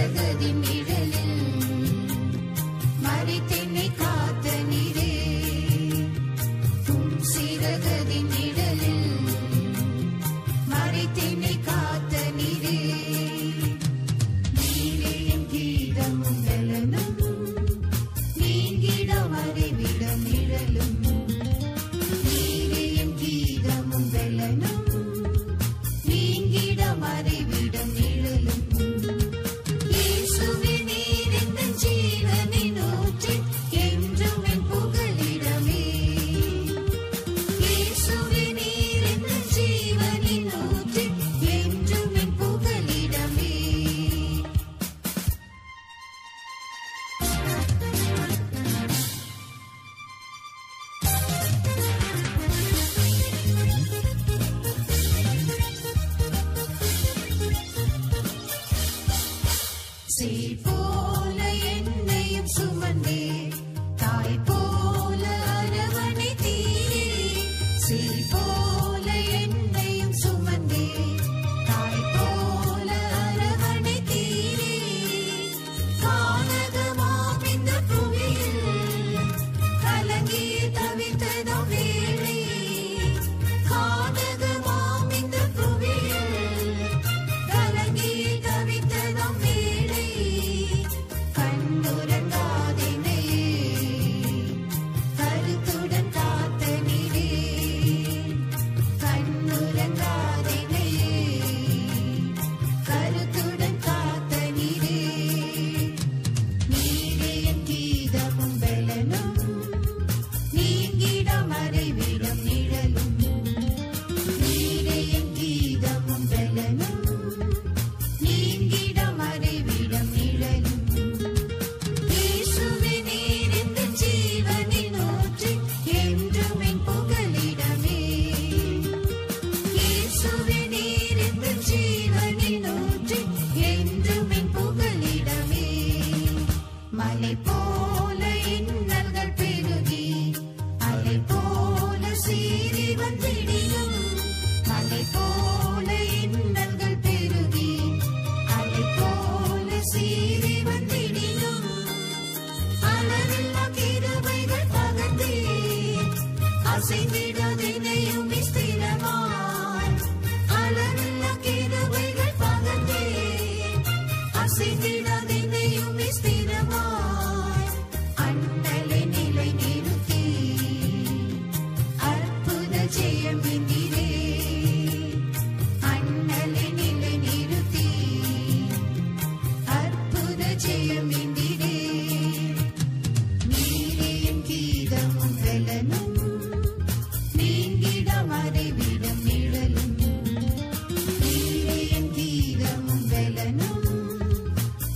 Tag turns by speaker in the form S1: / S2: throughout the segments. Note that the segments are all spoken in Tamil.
S1: சிறகதின் நிழலில் மறைத்தென்னை காத்த நீரே உம் சிறகதின் நிழலில் மறைத்தென்னை காத்த நீரே நீரே என் கீதமும் வெலனும் நீங்கிட மறைவிட நிழலும் நீரே என் கீதமும் வெலனும் நீங்கிட மறைவிட நிழலும் இயேசுவே நீர் எந்தன் ஜீவனின் ஊற்று, என்றும் என் புகலிடமே. இயேசுவே நீர் எந்தன் ஜீவனின் ஊற்று, என்றும் என் புகலிடமே. சீர் போல என்னையும் சுமந்தே தாய் போல அரவணைத்தீரே சீர் போல என்னையும் சுமந்தே தாய் போல அரவணைத்தீரே கானகமாம் இந்த புவியில் கலங்கி தவித்ததாம் வேளை கானகமாம் இந்த புவியில் கலங்கி தவித்ததாம் வேளை கண்ணுறங்காதெனையே கருத்துடன் காத்த நீரே கண்ணுறங்காதெனையே கருத்துடன் காத்த நீரே நீரே என் கீதமும் வெலனும் நீங்கிட மறைவிடம் நிழலும் நீரே என் கீதமும் வெலனும் நீங்கிட மறைவிடம் நிழலும் இயேசுவே நீர் எந்தன் ஜீவனின் ஊற்று, என்றும் என் புகலிடமே. இயேசுவே நீர் எந்தன் ஜீவனின் ஊற்று, என்றும் என் புகலிடமே. மலை போல இன்னல்கள் பெருகி அலை போல சீறி வந்திடினும் மலை போல இன்னல்கள் பெருகி அலை போல சீறி வந்திடினும் அளவில்லா கிருபைகள் பகர்ந்தே அசைந்திடாதெனையும் ஸ்திரமாய் அளவில்லா கிருபைகள் பகர்ந்தே அசைந்திடாதெனையும் ஸ்திரமாய் அண்ணலை நிலை நிறுத்தி அற்புத ஜெயம் என்கிறே அண்ணலை நிலை நிறுத்தி அற்புத ஜெயம் என்கிறே நீரே என் கீதமும் வெலனும் நீங்கிட மறைவிடம் நிழலும் நீரே என் கீதமும் வெலனும்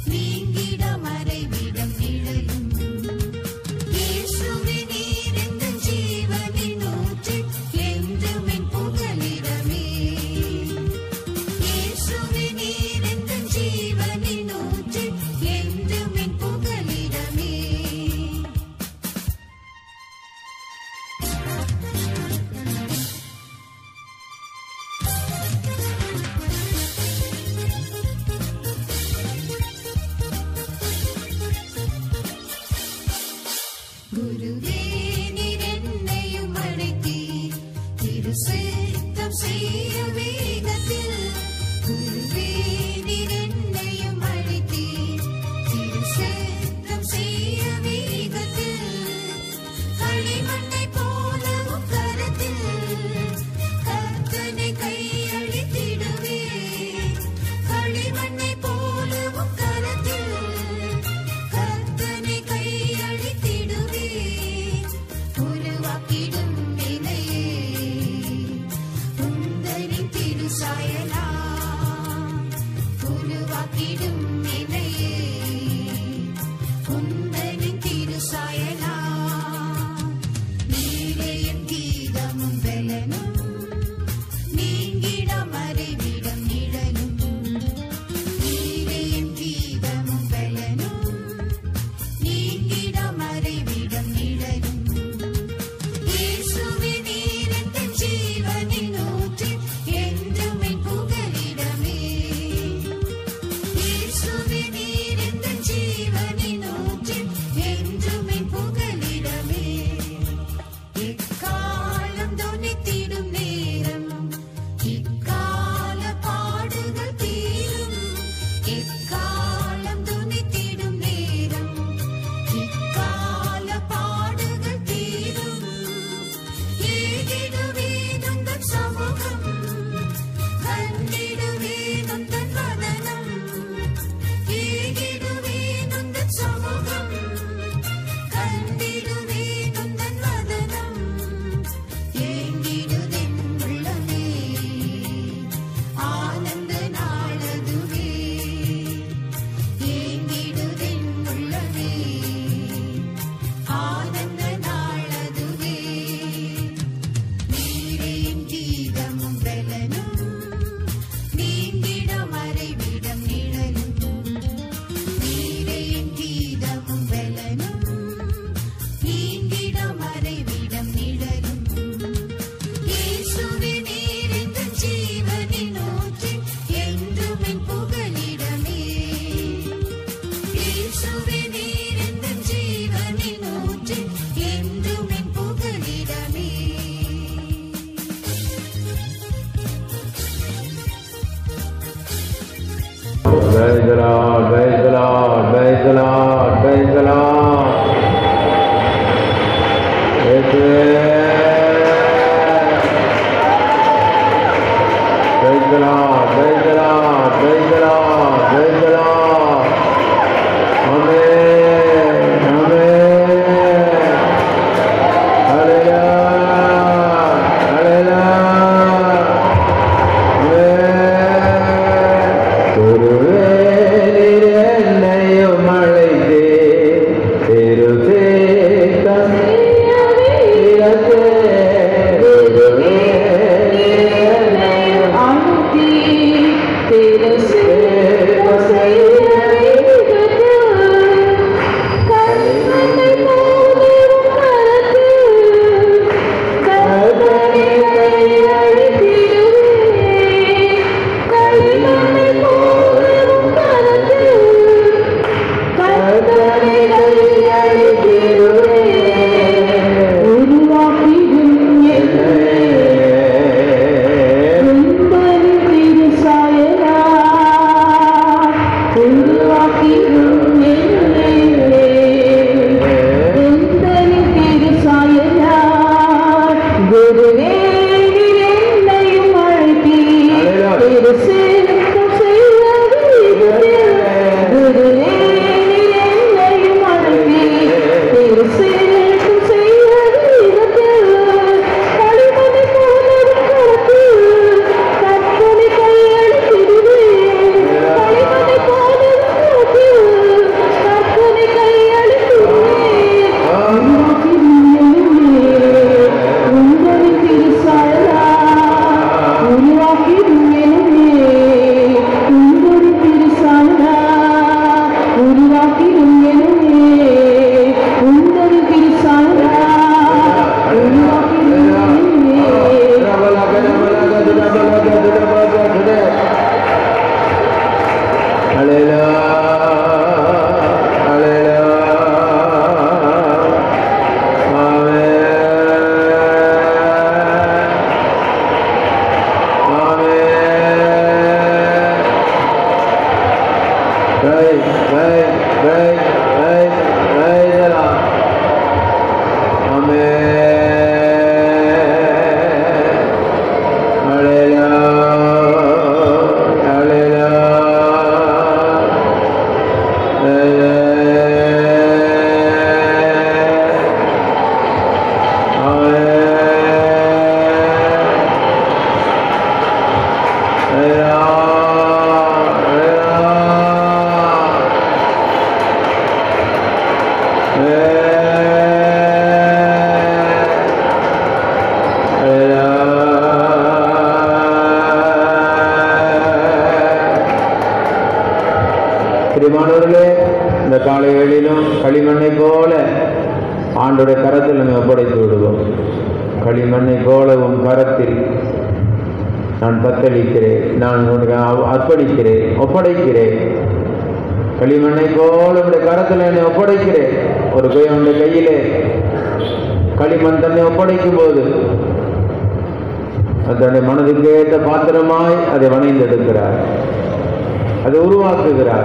S2: பிரியமானவர்களே இந்த காலை வேளையிலும் களிமண்ணை போல ஆண்டோட கரத்தில் நம்ம ஒப்படைத்து விடுவோம் களிமண்ணை போல உன் கரத்தில் நான் தத்தளிக்கிறேன் நான் உனக்கு அ- அர்ப்பணிக்கிறேன் ஒப்படைக்கிறேன் களிமண்ணை போல உடைய கரத்தில் என்னை ஒப்படைக்கிறேன் ஒரு கையுடைய கையிலே களிமண் தன்னை ஒப்படைக்கும் போது அது தன்னுடைய மனதுக்கு ஏற்ற பாத்திரமாய் அதை வணைந்தெடுக்கிறார் அதை உருவாக்குகிறார்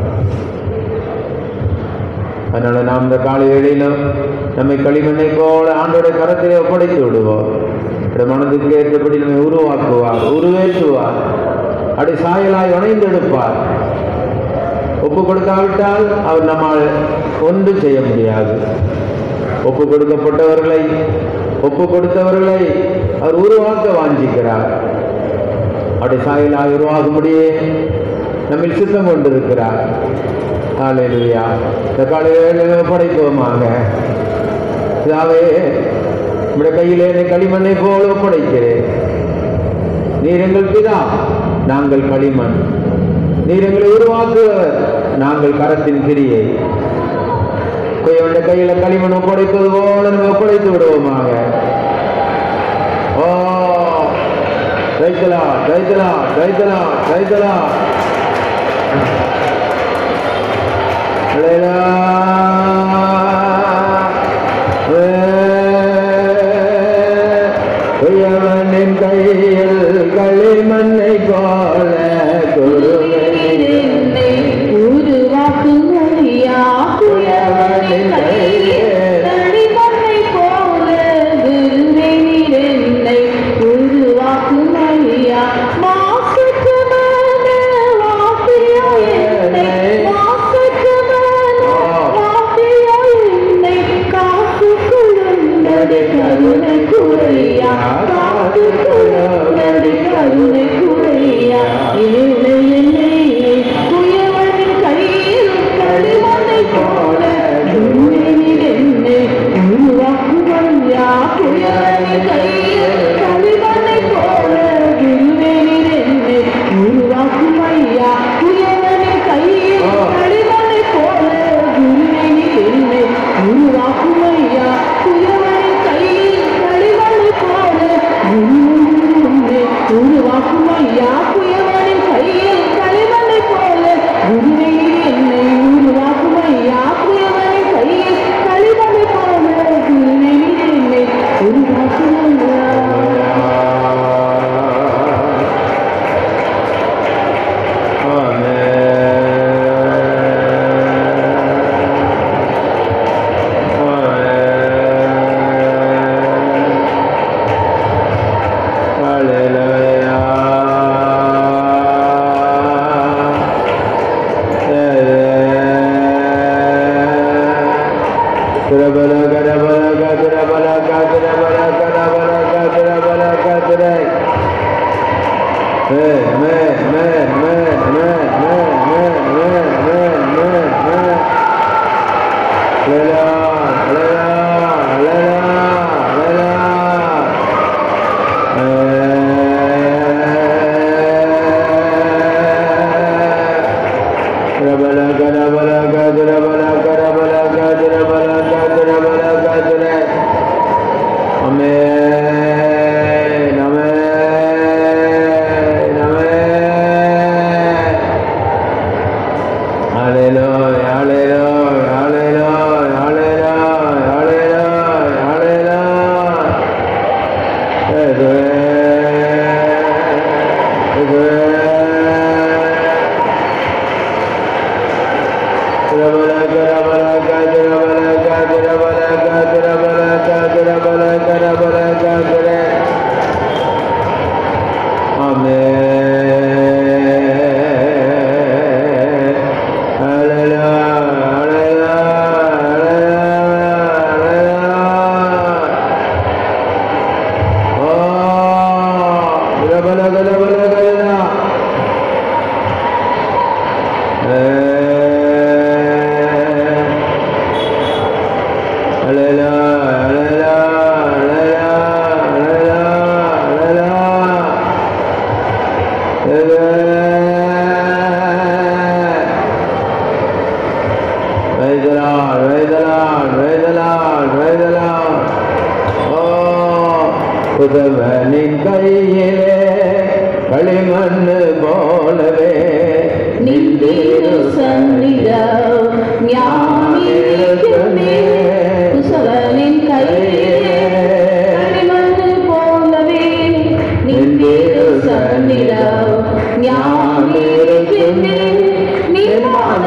S2: அதனால நாம் இந்த காலை வேளையிலும் நம்மை களிமண்ணை போல ஆண்டோட கரத்திலே ஒப்படைத்து விடுவோம் நம்முடைய மனதுக்கு ஏற்றபடி நம்மை உருவாக்குவார் உருவேற்றுவார் அப்படி சாயலாய் வணைந்தெடுப்பார் ஒப்பு கொடுக்காவிட்டால் அவர் நம்மால் ஒன்றும் செய்ய முடியாது ஒப்பு கொடுக்கப்பட்டவர்களை ஒப்பு கொடுத்தவர்களை அவர் உருவாக்க வாஞ்சிக்கிறார் அப்படி சாயலாய் உருவாகும்படியே நம்மில் சித்தம் கொண்டிருக்கிறார் ஹalleluya இந்த காலையில ஒப்படைப்போமாக இதாவே நம்முடைய கையிலே என்னை களிமண்ணை போல ஒப்படைக்கிறேன் நீர் எங்கள் பிதா நாங்கள் களிமண் நீர் எங்களை உருவாக்குவர் நாங்கள் கரத்தின் கிரியை கொய்யவண்ட கையில களிமண் ஒப்படைப்பது போல நம்ம ஒப்படைத்து விடுவோமாக ஓ ரைத்தலா ரைத்தலா ரைத்தலா ரைத்தலா கொய்யவனின் கையில் களிமண்ணை போல குருவை
S3: என்னை உருவாக்கும் ஐயா, குயவனின் கையிலே களிமண்ணை போல குருவே நீர் என்னை உருவாக்கும் ஐயா. மாசற்றமான வார்த்தையா என்னை, மாசற்றமான வார்த்தையா என்னை காத்துக்கொள்ளும்படி கருணை கூரையா, காத்துக்கொள்ளும்படி கருணை கூரையா. ஏழை என்னை குயவனின் கையில் களிமண்ணை போல குருவினில் என்னை உருவாக்குவையா. குயவனின் கையில் களிமண்ணை போல குருவினில் என்னை உருவாக்குவையா. குயவனின் கையில் களிமண்ணை போல குருவினில் என்னை உருவாக்குவையா. குயவனின் கையில் களிமண்ணை போல குருவினில் என்னை உருவாக்குவையா. குயவனின் கையில் களிமண்ணை போல குருவினில் என்னை உருவாக்குவையா. குயவனின் கையில் களிமண்ணை போல குருவினில் என்னை உருவாக்குவையா.
S2: Amen. Amen. Amen. Praise the Lord, praise the Lord, praise the Lord, praise the Lord. Oh, புதவனின் கையிலே களிமண்ணு போலவே
S3: நின்றீரு சந்நிதம் ஞானிக்குமே குசவனின் கையிலே களிமண்ணு போலவே நின்றீரு சந்நிதம் ஞானிக்குமே நிர்மாண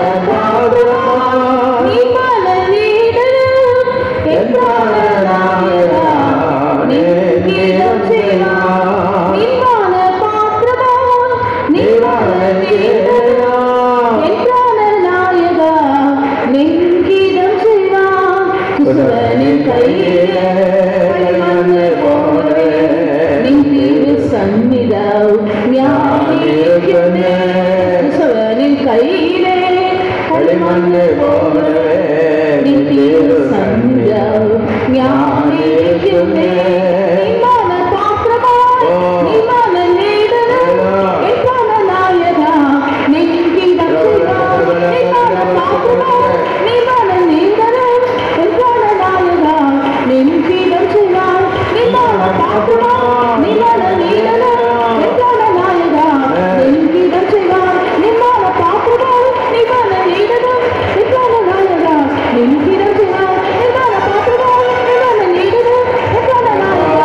S3: நிர்மாண நீடரும் என்றான நாயகா நிர்கீதம் செய்வார் நிர்மாண பாத்திரமா நிர்மாண நீடரும் என்றான நாயகா நெங்கீதம் செய்வார் குசவனின் கையிலே களிமண்ணு போலவே நின்றீரு சந்நிதம் ஞானிக்குமே குசவனின் கையிலே களிமண்ணு போலவே நின்றீரு சந்நிதம் ஞானிக்குமே நிர்மாண பாத்திரமா நிர்மாண நீடரும் என்றான நாயகா நெங்கீதம் செய்வார் நிர்மாண பாத்திரமா நிர்மாண நீடரும் என்றான நாயகா நெங்கீதம் செய்வார் நிர்மாண பாத்திரமா நிர்மாண நீடரும் என்றான நாயகா நெங்கீதம் செய்வார் நிர்மாண பாத்திரமா நிர்மாண நீடரும் என்றான நாயகா நெங்கீதம் செய்வார் நிர்மாண பாத்திரமா நிர்மாண நீடரும் என்றான நாயகா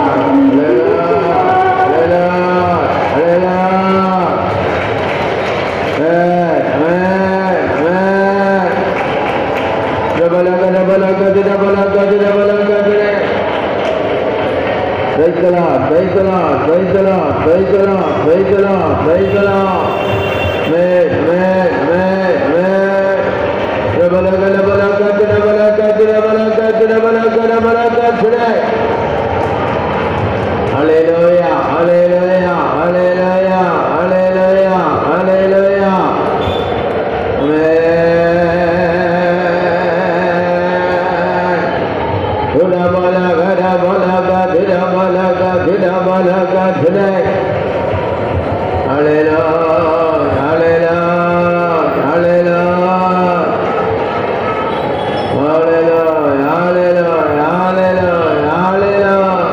S2: Hallelujah, hallelujah, hallelujah, hallelujah, hallelujah. Amen. Guna bala gada bala ga dhira bala ga dhira bala ga dhira. Hallelujah, hallelujah, hallelujah. Hallelujah, hallelujah, hallelujah, hallelujah.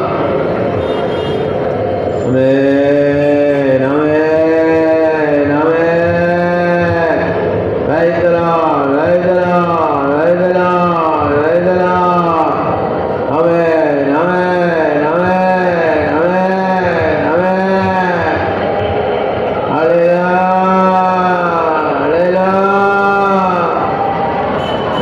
S2: Amen, amen, amen. Praise the Lord, praise the Lord, praise the Lord, praise the Lord. Amen, amen, amen, amen, amen. Hallelujah, hallelujah.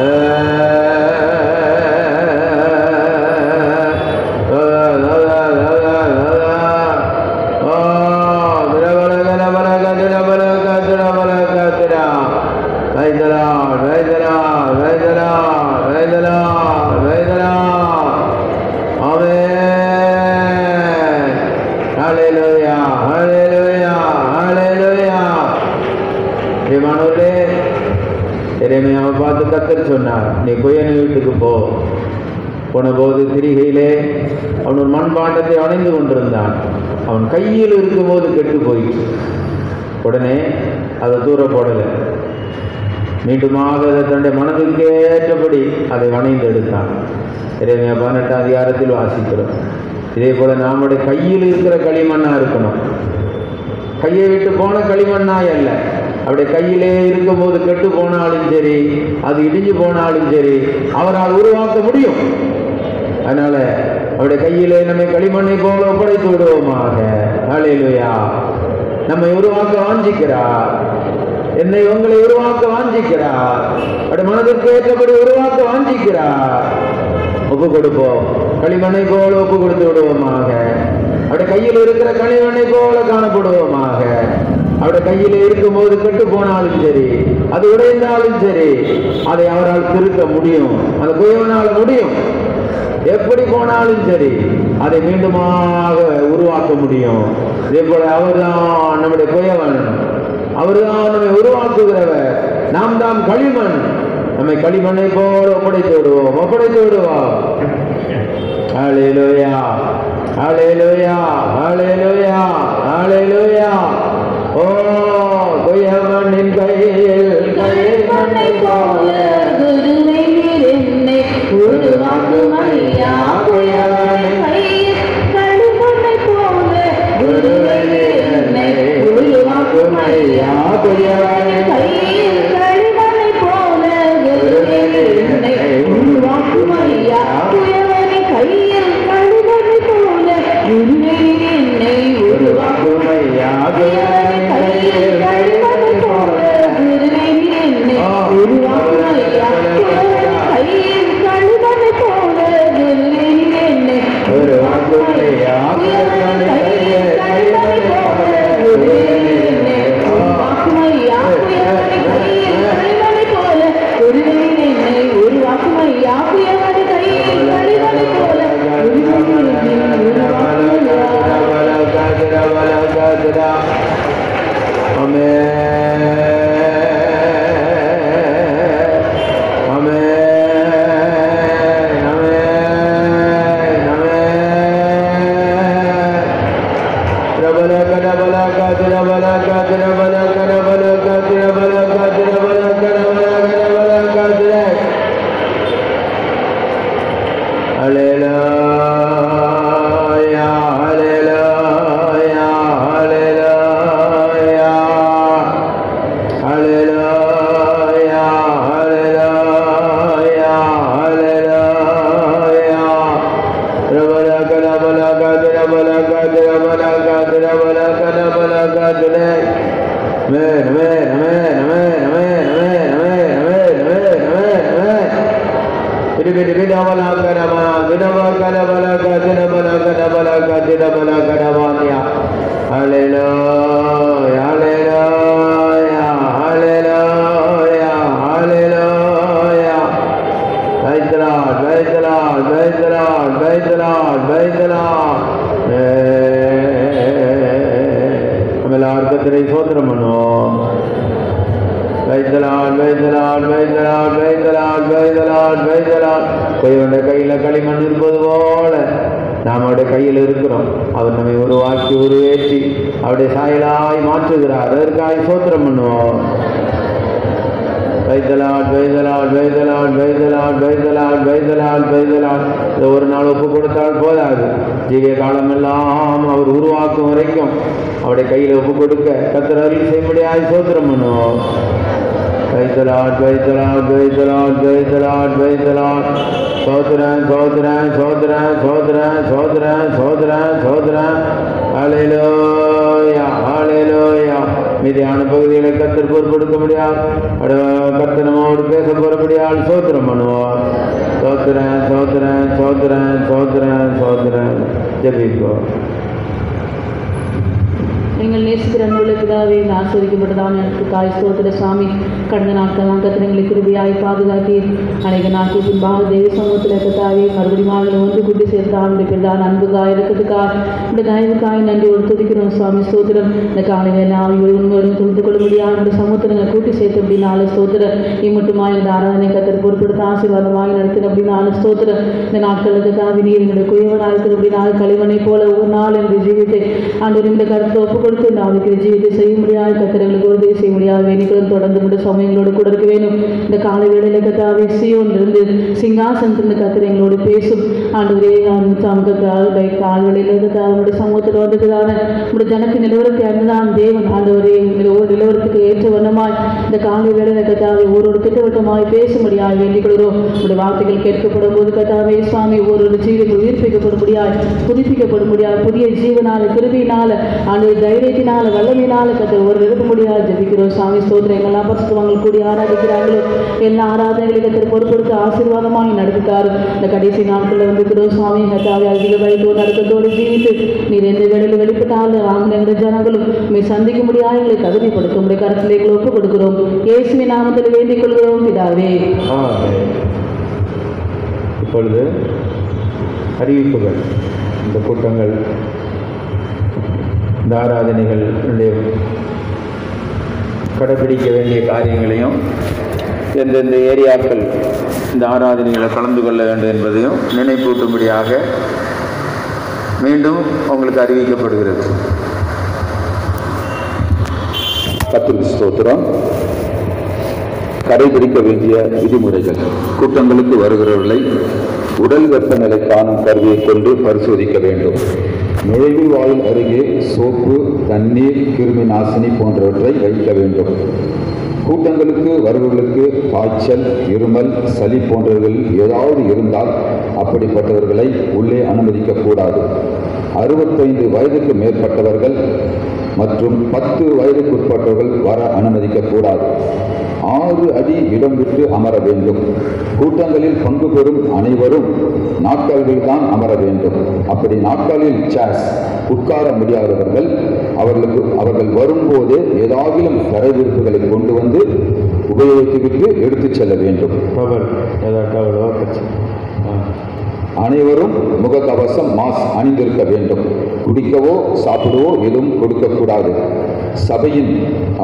S2: Hallelujah, hallelujah, hallelujah. பிரியமானவர்களே எரேமியாவை பார்த்து கத்தர் சொன்னார் நீ குயன் வீட்டுக்கு போ போன போது திரிகையிலே அவன் ஒரு மண்பாண்டத்தை அணைந்து கொண்டிருந்தான் அவன் கையில் இருக்கும்போது கெட்டு போயிற்று உடனே அதை தூர போடலை மீண்டுமாக அதை தன்னுடைய மனதுக்கு ஏற்றபடி அதை வணைந்து எடுத்தான் இறைமையா பதினெட்டாம் அதிகாரத்தில் வாசிக்கிறோம் இதே போல நம்முடைய கையில் இருக்கிற களிமண்ணா இருக்கணும் கையை விட்டு போன களிமண்ணாய் அல்ல அவருடைய கையிலே இருக்கும்போது கெட்டு போனாலும் சரி அது இடிஞ்சு போனாலும் சரி அவரால் உருவாக்க முடியும் அதனால அவருடைய கையிலே நம்மை களிமண்ணை போல ஒப்படைத்து விடுவோமாக ஹalleluya நம்மை உருவாக்க வாஞ்சிக்கிறார் என்னை உங்களை உருவாக்க வாஞ்சிக்கிறார் அவருடைய மனதிற்கு ஏற்றபடி உருவாக்க வாஞ்சிக்கிறார் ஒப்பு கொடுப்போம் களிமண்ணை போல ஒப்பு கொடுத்து விடுவோமாக அவருடைய கையில் இருக்கிற களிமண்ணை போல காணப்படுவோமாக அவருடைய கையில் இருக்கும்போது கெட்டு போனாலும் சரி அது உடைந்தாலும் சரி அதை அவரால் திருத்த முடியும் அந்த குயவனால முடியும் எப்படி போனாலும் சரி அதை மீண்டுமாக உருவாக்க முடியும் இதே போல அவர்தான் நம்முடைய குயவன் அவர்தான் நம்மை உருவாக்குகிறவர் நாம் தான் களிமண் நம்மை களிமண்ணை போல ஒப்படைத்து விடுவோம் ஒப்படைத்து விடுவோம் ஹalleluya ஹalleluya ஹalleluya ஹalleluya ஓ குயவனின் கையில்
S3: களிமண்ணை போல குருவை நீர் என்னை உருவாக்கும் ஐயா குயவனின் கையில் களிமண்ணை போல குருவை நீர் என்னை உருவாக்கும் ஐயா குயவனின் கையில் களிமண்ணை போல குருவை நீர் என்னை உருவாக்கும் ஐயா குயவனின் கையில் களிமண்ணை போல குருவை நீர் என்னை உருவாக்கும்
S2: ஐயா
S3: குயவனின் கையில் களிமண்ணை போல குருவை நீர் என்னை உருவாக்கும் ஐயா குயவனின் கையில் களிமண்ணை போல குருவை நீர் என்னை உருவாக்கும் ஐயா குயவனின் கையில் களிமண்ணை போல குருவை நீர் என்னை உருவாக்கும் ஐயா குயவனின் கையில் களிமண்ணை போல குருவை நீர் என்னை உருவாக்கும் ஐயா குயவனின் கையில் களிமண்ணை போல குருவை நீர் என்னை உருவாக்கும் ஐயா
S2: Hallelujah, hallelujah, hallelujah. Hallelujah, hallelujah, hallelujah. Rabalaka, rabalaka, rabalaka, rabalaka, rabalaka, rabalaka, today. Amen, amen, amen, amen, amen, amen, amen, amen, amen, amen, amen. Bidi bidi bidi amalaka nama, dinamaka namalaka, dinamalaka namalaka, dinamalaka namanya. Hallelujah, hallelujah, hallelujah, hallelujah. Praise the Lord, praise the Lord, praise the Lord, praise the Lord, praise the Lord. நம்ம எல்லாரும் கத்திரை சோத்திரம் பண்ணுவோம் Praise the Lord, praise the Lord, praise the Lord, praise the Lord, praise the Lord, praise the Lord. கையுடைய கையில களிமண் இருப்பது போல நாம் அவருடைய கையில் இருக்கிறோம் அவர் நம்மை உருவாக்கி உருவேற்றி அவருடைய சாயலாய் மாற்றுகிறார் அதற்காக சோத்திரம் பண்ணுவோம் வைத்தலாட் வைத்தலாட் வைத்தலாட் வைத்தலாட் வைத்தலாட் வைத்தலாட் வைத்தலாட் இதை ஒரு நாள் ஒப்பு கொடுத்தால் போதாது ஜீவிய காலமெல்லாம் அவர் உருவாக்கும் வரைக்கும் அவருடைய கையில் ஒப்பு கொடுக்க கத்திர அருள் செய்யும்படியாய் சோத்திரம் பண்ணுவோம் வைத்தலாட் வைத்தலாட் வைத்தலாட் வைத்தலாட் வைத்தலாட் சோதரன் சோதரன் சோதரன் சோதரன் சோதரன் சோதரன் சோதரன் ஹalleluya ஹalleluya மீதியான பகுதிகளை கத்தர் பொறுப்பெடுக்க முடியாது கத்தர் நம்மோடு பேச போறபடியால் சோத்திரம் பண்ணுவோம் சோத்திரன் சோத்திரன் சோத்திரன் சோத்திரன் சோத்திரன் ஜெபிப்போம்
S3: நீங்கள் நேசிக்கிற அன்புள்ள பிதாவே இந்த ஆஸ்வதிக்கப்பட்டதான எனக்கு தாய் ஸ்தோத்திர சாமி கடந்த நாட்கள் அங்கத்தில் எங்களை கிருபியாய் பாதுகாத்தி அநேக நாட்கள் பின்பாக தேவ சமூகத்தில் இருக்கத்தாவே மறுபடியும் அவங்களை ஒன்று கூட்டி சேர்த்தா அவருடைய பிறதான அன்புக்காய் இருக்கிறதுக்காக இந்த தயவுக்காய் நன்றி ஒரு துதிக்கிறோம் சுவாமி ஸ்தோத்திரம் இந்த காலையில் நான் உண்மையோடும் துணித்து கொள்ள முடியாது இந்த சமூகத்தில் எங்களை கூட்டி சேர்த்து அப்படின்னால ஸ்தோத்திரம் இம்மட்டுமா இந்த ஆராதனை கத்தர் பொறுப்படுத்த ஆசீர்வாதமாக நடத்தின அப்படின்னால ஸ்தோத்திரம் இந்த நாட்களுக்கு தாவி நீர் என்னுடைய குயவனாக இருக்கிற அப்படின்னால களிமனை போல ஒரு நாள் என்னுடைய ஜீவித்தை ஆண்டு இந்த கருத்தை ஒப்பு கொடுத்து இந்த ஆவிக்கிற ஜீவித்தை செய்ய முடியாது கத்திரங்களுக்கு உதவி செய்ய முடியாது வேணிகளும் தொடர்ந்து கூட சமயங்களோடு கூட இருக்க வேணும் இந்த காலை வேளையில கத்தாவே சியோன் இருந்து சிங்காசனத்திலிருந்து கத்திர எங்களோடு பேசும் ஆண்டு சமூகத்தால் கால்வழியில் அவருடைய சமூகத்தில் வந்ததுதான உடைய ஜனத்தின் நிலவரத்தை அறிந்துதான் தேவன் ஆண்டவரே ஒவ்வொரு நிலவரத்துக்கு ஏற்ற வண்ணமாய் இந்த காலை வேளையில கத்தாவை ஒவ்வொரு திட்டவட்டமாய் பேசும்படியாய் வேண்டிக் கொள்கிறோம் உடைய வார்த்தைகள் கேட்கப்படும் போது கத்தாவே சுவாமி ஒவ்வொரு ஜீவிகள் உயிர்ப்பிக்கப்படும்படியாய் புதுப்பிக்கப்படும்படியாய் புதிய ஜீவனால கிருபியினால ஆண்டு தைரியத்தினால வல்லமையினால கத்தர் ஒரு இருக்க முடியாது ஜெபிக்கிறோம் சாமி ஸ்தோத்திரம் எங்கெல்லாம் பரிசுத்தவங்கள் கூடி ஆராதிக்கிறாங்களோ எல்லா ஆராதனைகளை கத்தர் பொறுப்படுத்த ஆசீர்வாதமாக நடத்துக்காரு இந்த கடைசி நாட்களில் வந்துக்கிறோம் சுவாமி கத்தாவை அதிக பயத்தோடு நடக்கத்தோடு ஜீவித்து நீர் எந்த வேளையில் வெளிப்பட்டாலும் ஆங்கில ஜனங்களும் உண்மை சந்திக்க முடியாது எங்களை தகுதிப்படுத்த உடைய கருத்திலே எங்களை ஒப்புக் கொடுக்கிறோம் இயேசுவின் நாமத்தில் வேண்டிக் கொள்கிறோம் பிதாவே
S2: ஆமென். இப்பொழுது அறிவிப்புகள் இந்த கூட்டங்கள் இந்த ஆராதனைகள் கடைபிடிக்க வேண்டிய காரியங்களையும் எந்தெந்த ஏரியாக்கள் இந்த ஆராதனைகளை கலந்து கொள்ள வேண்டும் என்பதையும் நினைப்பூட்டும்படியாக மீண்டும் உங்களுக்கு அறிவிக்கப்படுகிறது
S4: கத்திரிக்கு ஸ்தோத்திரம் கடைபிடிக்க வேண்டிய விதிமுறைகள் கூட்டங்களுக்கு வருகிறவர்களை உடல் வெப்பநிலை காணும் கருவியை கொண்டு பரிசோதிக்க வேண்டும் நுழைவு வாயில் அருகே சோப்பு தண்ணீர் கிருமி நாசினி போன்றவற்றை வைக்க வேண்டும் கூட்டங்களுக்கு வருபவர்களுக்கு காய்ச்சல் இருமல் சளி போன்றவர்கள் ஏதாவது இருந்தால் அப்படிப்பட்டவர்களை உள்ளே அனுமதிக்க கூடாது அறுபத்தைந்து வயதுக்கு மேற்பட்டவர்கள் மற்றும் பத்து வயதுக்குட்பட்டவர்கள் வர அனுமதிக்க கூடாது ஆறு அடி இடம் விட்டு அமர வேண்டும் கூட்டங்களில் பங்கு பெறும் அனைவரும் நாட்காலில் தான் அமர வேண்டும் அப்படி நாட்காலில் சேர்ஸ் உட்கார முடியாதவர்கள் அவர்களுக்கு அவர்கள் வரும்போது ஏதாவிலும் கரைவிருப்புகளை கொண்டு வந்து உபயோகித்துவிட்டு எடுத்துச் செல்ல வேண்டும்
S2: டவல் ஏதாவது டவலோ கட்சி ஆ
S4: அனைவரும் முகக்கவசம் மாஸ்க் அணிந்திருக்க வேண்டும் குடிக்கவோ சாப்பிடவோ எதுவும் கொடுக்கக்கூடாது சபையின் ஆ,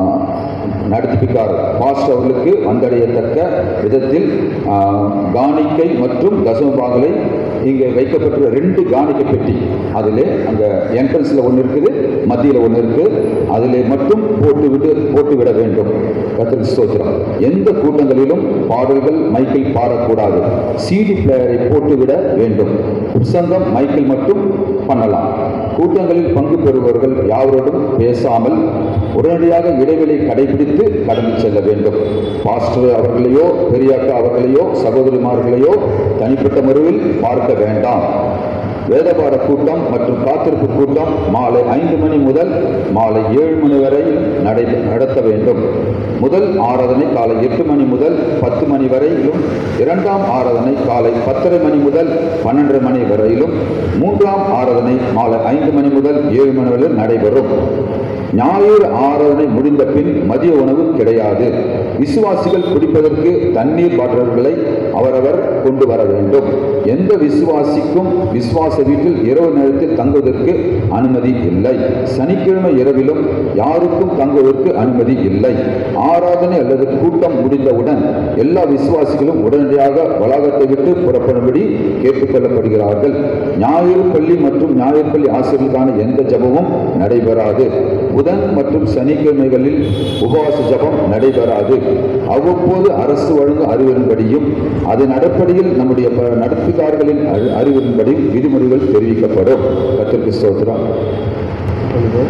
S4: நடத்திப்பிக்கார் பாஸ்டர் அவர்களுக்கு வந்தடையத்தக்க விதத்தில் ஆ, காணிக்கை மற்றும் தசமபாகலை இங்கே வைக்கப்பட்டுள்ள ரெண்டு காணிக்கை பெட்டி அதிலே அங்கே என்ட்ரன்ஸில் ஒன்று இருக்குது மத்தியில் ஒன்று இருக்குது அதிலே மட்டும் போட்டு விட்டு போட்டு விட வேண்டும் கத்திரிக்கு ஸ்தோத்திரம் எந்த கூட்டங்களிலும் பாடல்கள் மைக்கில் பாடக்கூடாது சிடி பிளேயரை போட்டுவிட வேண்டும் பிரசங்கம் மைக்கில் மட்டும் பண்ணலாம் கூட்டங்களில் பங்கு பெறுபவர்கள் யாவரோடும் பேசாமல் உடனடியாக இடைவெளி கடைபிடித்து கடந்து செல்ல வேண்டும் பாஸ்டர் அவர்களையோ பெரியாக்கா அவர்களையோ சகோதரிமார்களையோ தனிப்பட்ட முறையில் பார்க்க வேண்டாம் வேதபாட கூட்டம் மற்றும் காத்திருப்பு கூட்டம் மாலை ஐந்து மணி முதல் மாலை ஏழு மணி வரை நடை நடத்த வேண்டும் முதல் ஆராதனை காலை எட்டு மணி முதல் பத்து மணி வரையிலும் இரண்டாம் ஆராதனை காலை பத்தரை மணி முதல் பன்னெண்டரை மணி வரையிலும் மூன்றாம் ஆராதனை மாலை ஐந்து மணி முதல் ஏழு மணி வரை நடைபெறும் ஞாயிறு ஆராதனை முடிந்த பின் மதிய உணவு கிடையாது விசுவாசிகள் குடிப்பதற்கு தண்ணீர் பாட்டில்களை அவரவர் கொண்டு வர வேண்டும் எந்த விசுவாசிக்கும் விசுவாச வீட்டில் இரவு நேரத்தில் தங்குவதற்கு அனுமதி இல்லை சனிக்கிழமை இரவிலும் யாருக்கும் தங்குவதற்கு அனுமதி இல்லை ஆராதனை அல்லது கூட்டம் முடிந்தவுடன் எல்லா விசுவாசிகளும் உடனடியாக வளாகத்தை விட்டு புறப்படும்படி கேட்டுக்கொள்ளப்படுகிறார்கள் ஞாயிறு பள்ளி மற்றும் ஞாயிறு பள்ளி ஆசிரியர்களுக்கான எந்த ஜபமும் நடைபெறாது புதன் மற்றும் சனிக்கிழமைகளில் உபவாச ஜபம் நடைபெறாது அவ்வப்போது அரசு வழங்கும் அறிவின்படியும் அதன் அடிப்படையில் நம்முடைய ப- நடத்துக்காரர்களின் அறி- அறிவின்படியும் விதிமுறைகள் தெரிவிக்கப்படும் கத்திற்கு ஸ்தோத்திரம்
S2: இப்பொழுது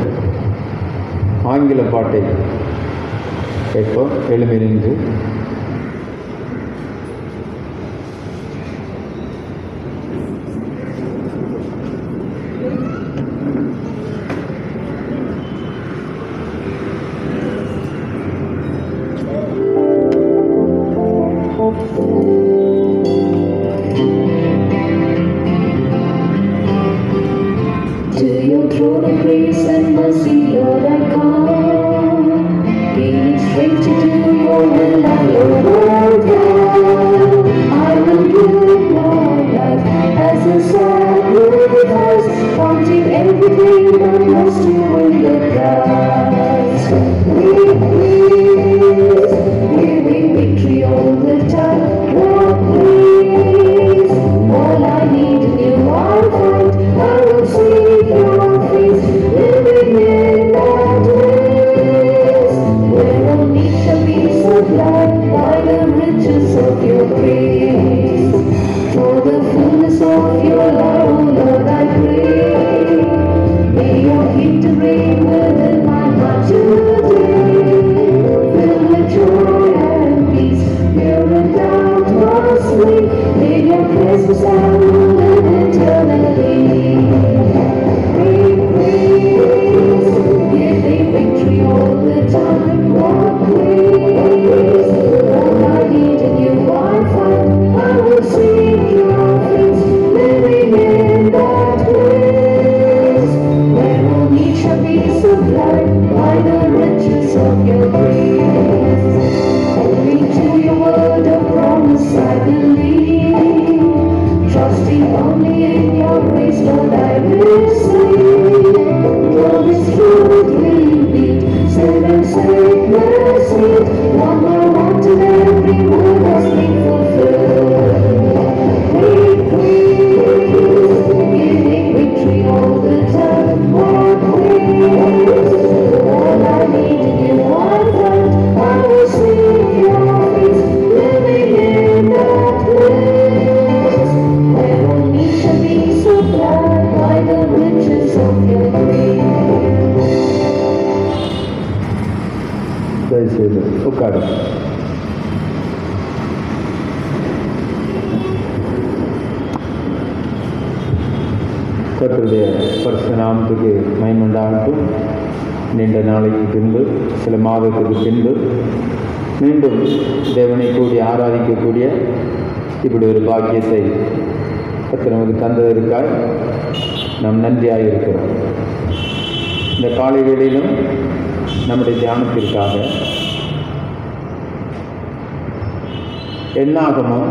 S2: ஆங்கில பாட்டை கேட்போம் எழுமி நின்று
S1: To your throne of grace and mercy, Lord, I come. Gaining strength to do your will and your word. God. I will give my life as a sacrifice, wanting everything but most you in the prize. Please, giving victory all the time. Lord, please, all I need in you I find. I will see your face, living in that place. Where only shall be supplied by the riches of your grace. For the fullness of your love, Lord, I pray. May your kingdom reign within my heart today. Fill with joy and peace, pure and down mostly. May your presence and live eternally. We praise, give
S2: கர்த்தருடைய பரிசு நாமத்துக்கு மைமண்டாகட்டும் நீண்ட நாளைக்கு பின்பு சில மாதத்துக்கு பின்பு மீண்டும் தேவனை கூடி ஆராதிக்கக்கூடிய இப்படி ஒரு பாக்கியத்தை கர்த்தர் நமக்கு தந்ததற்காய் நாம் நன்றியாக இருக்கிறோம் இந்த காலை வேளையிலும் நம்முடைய தியானத்திற்காக எண்ணாகமம்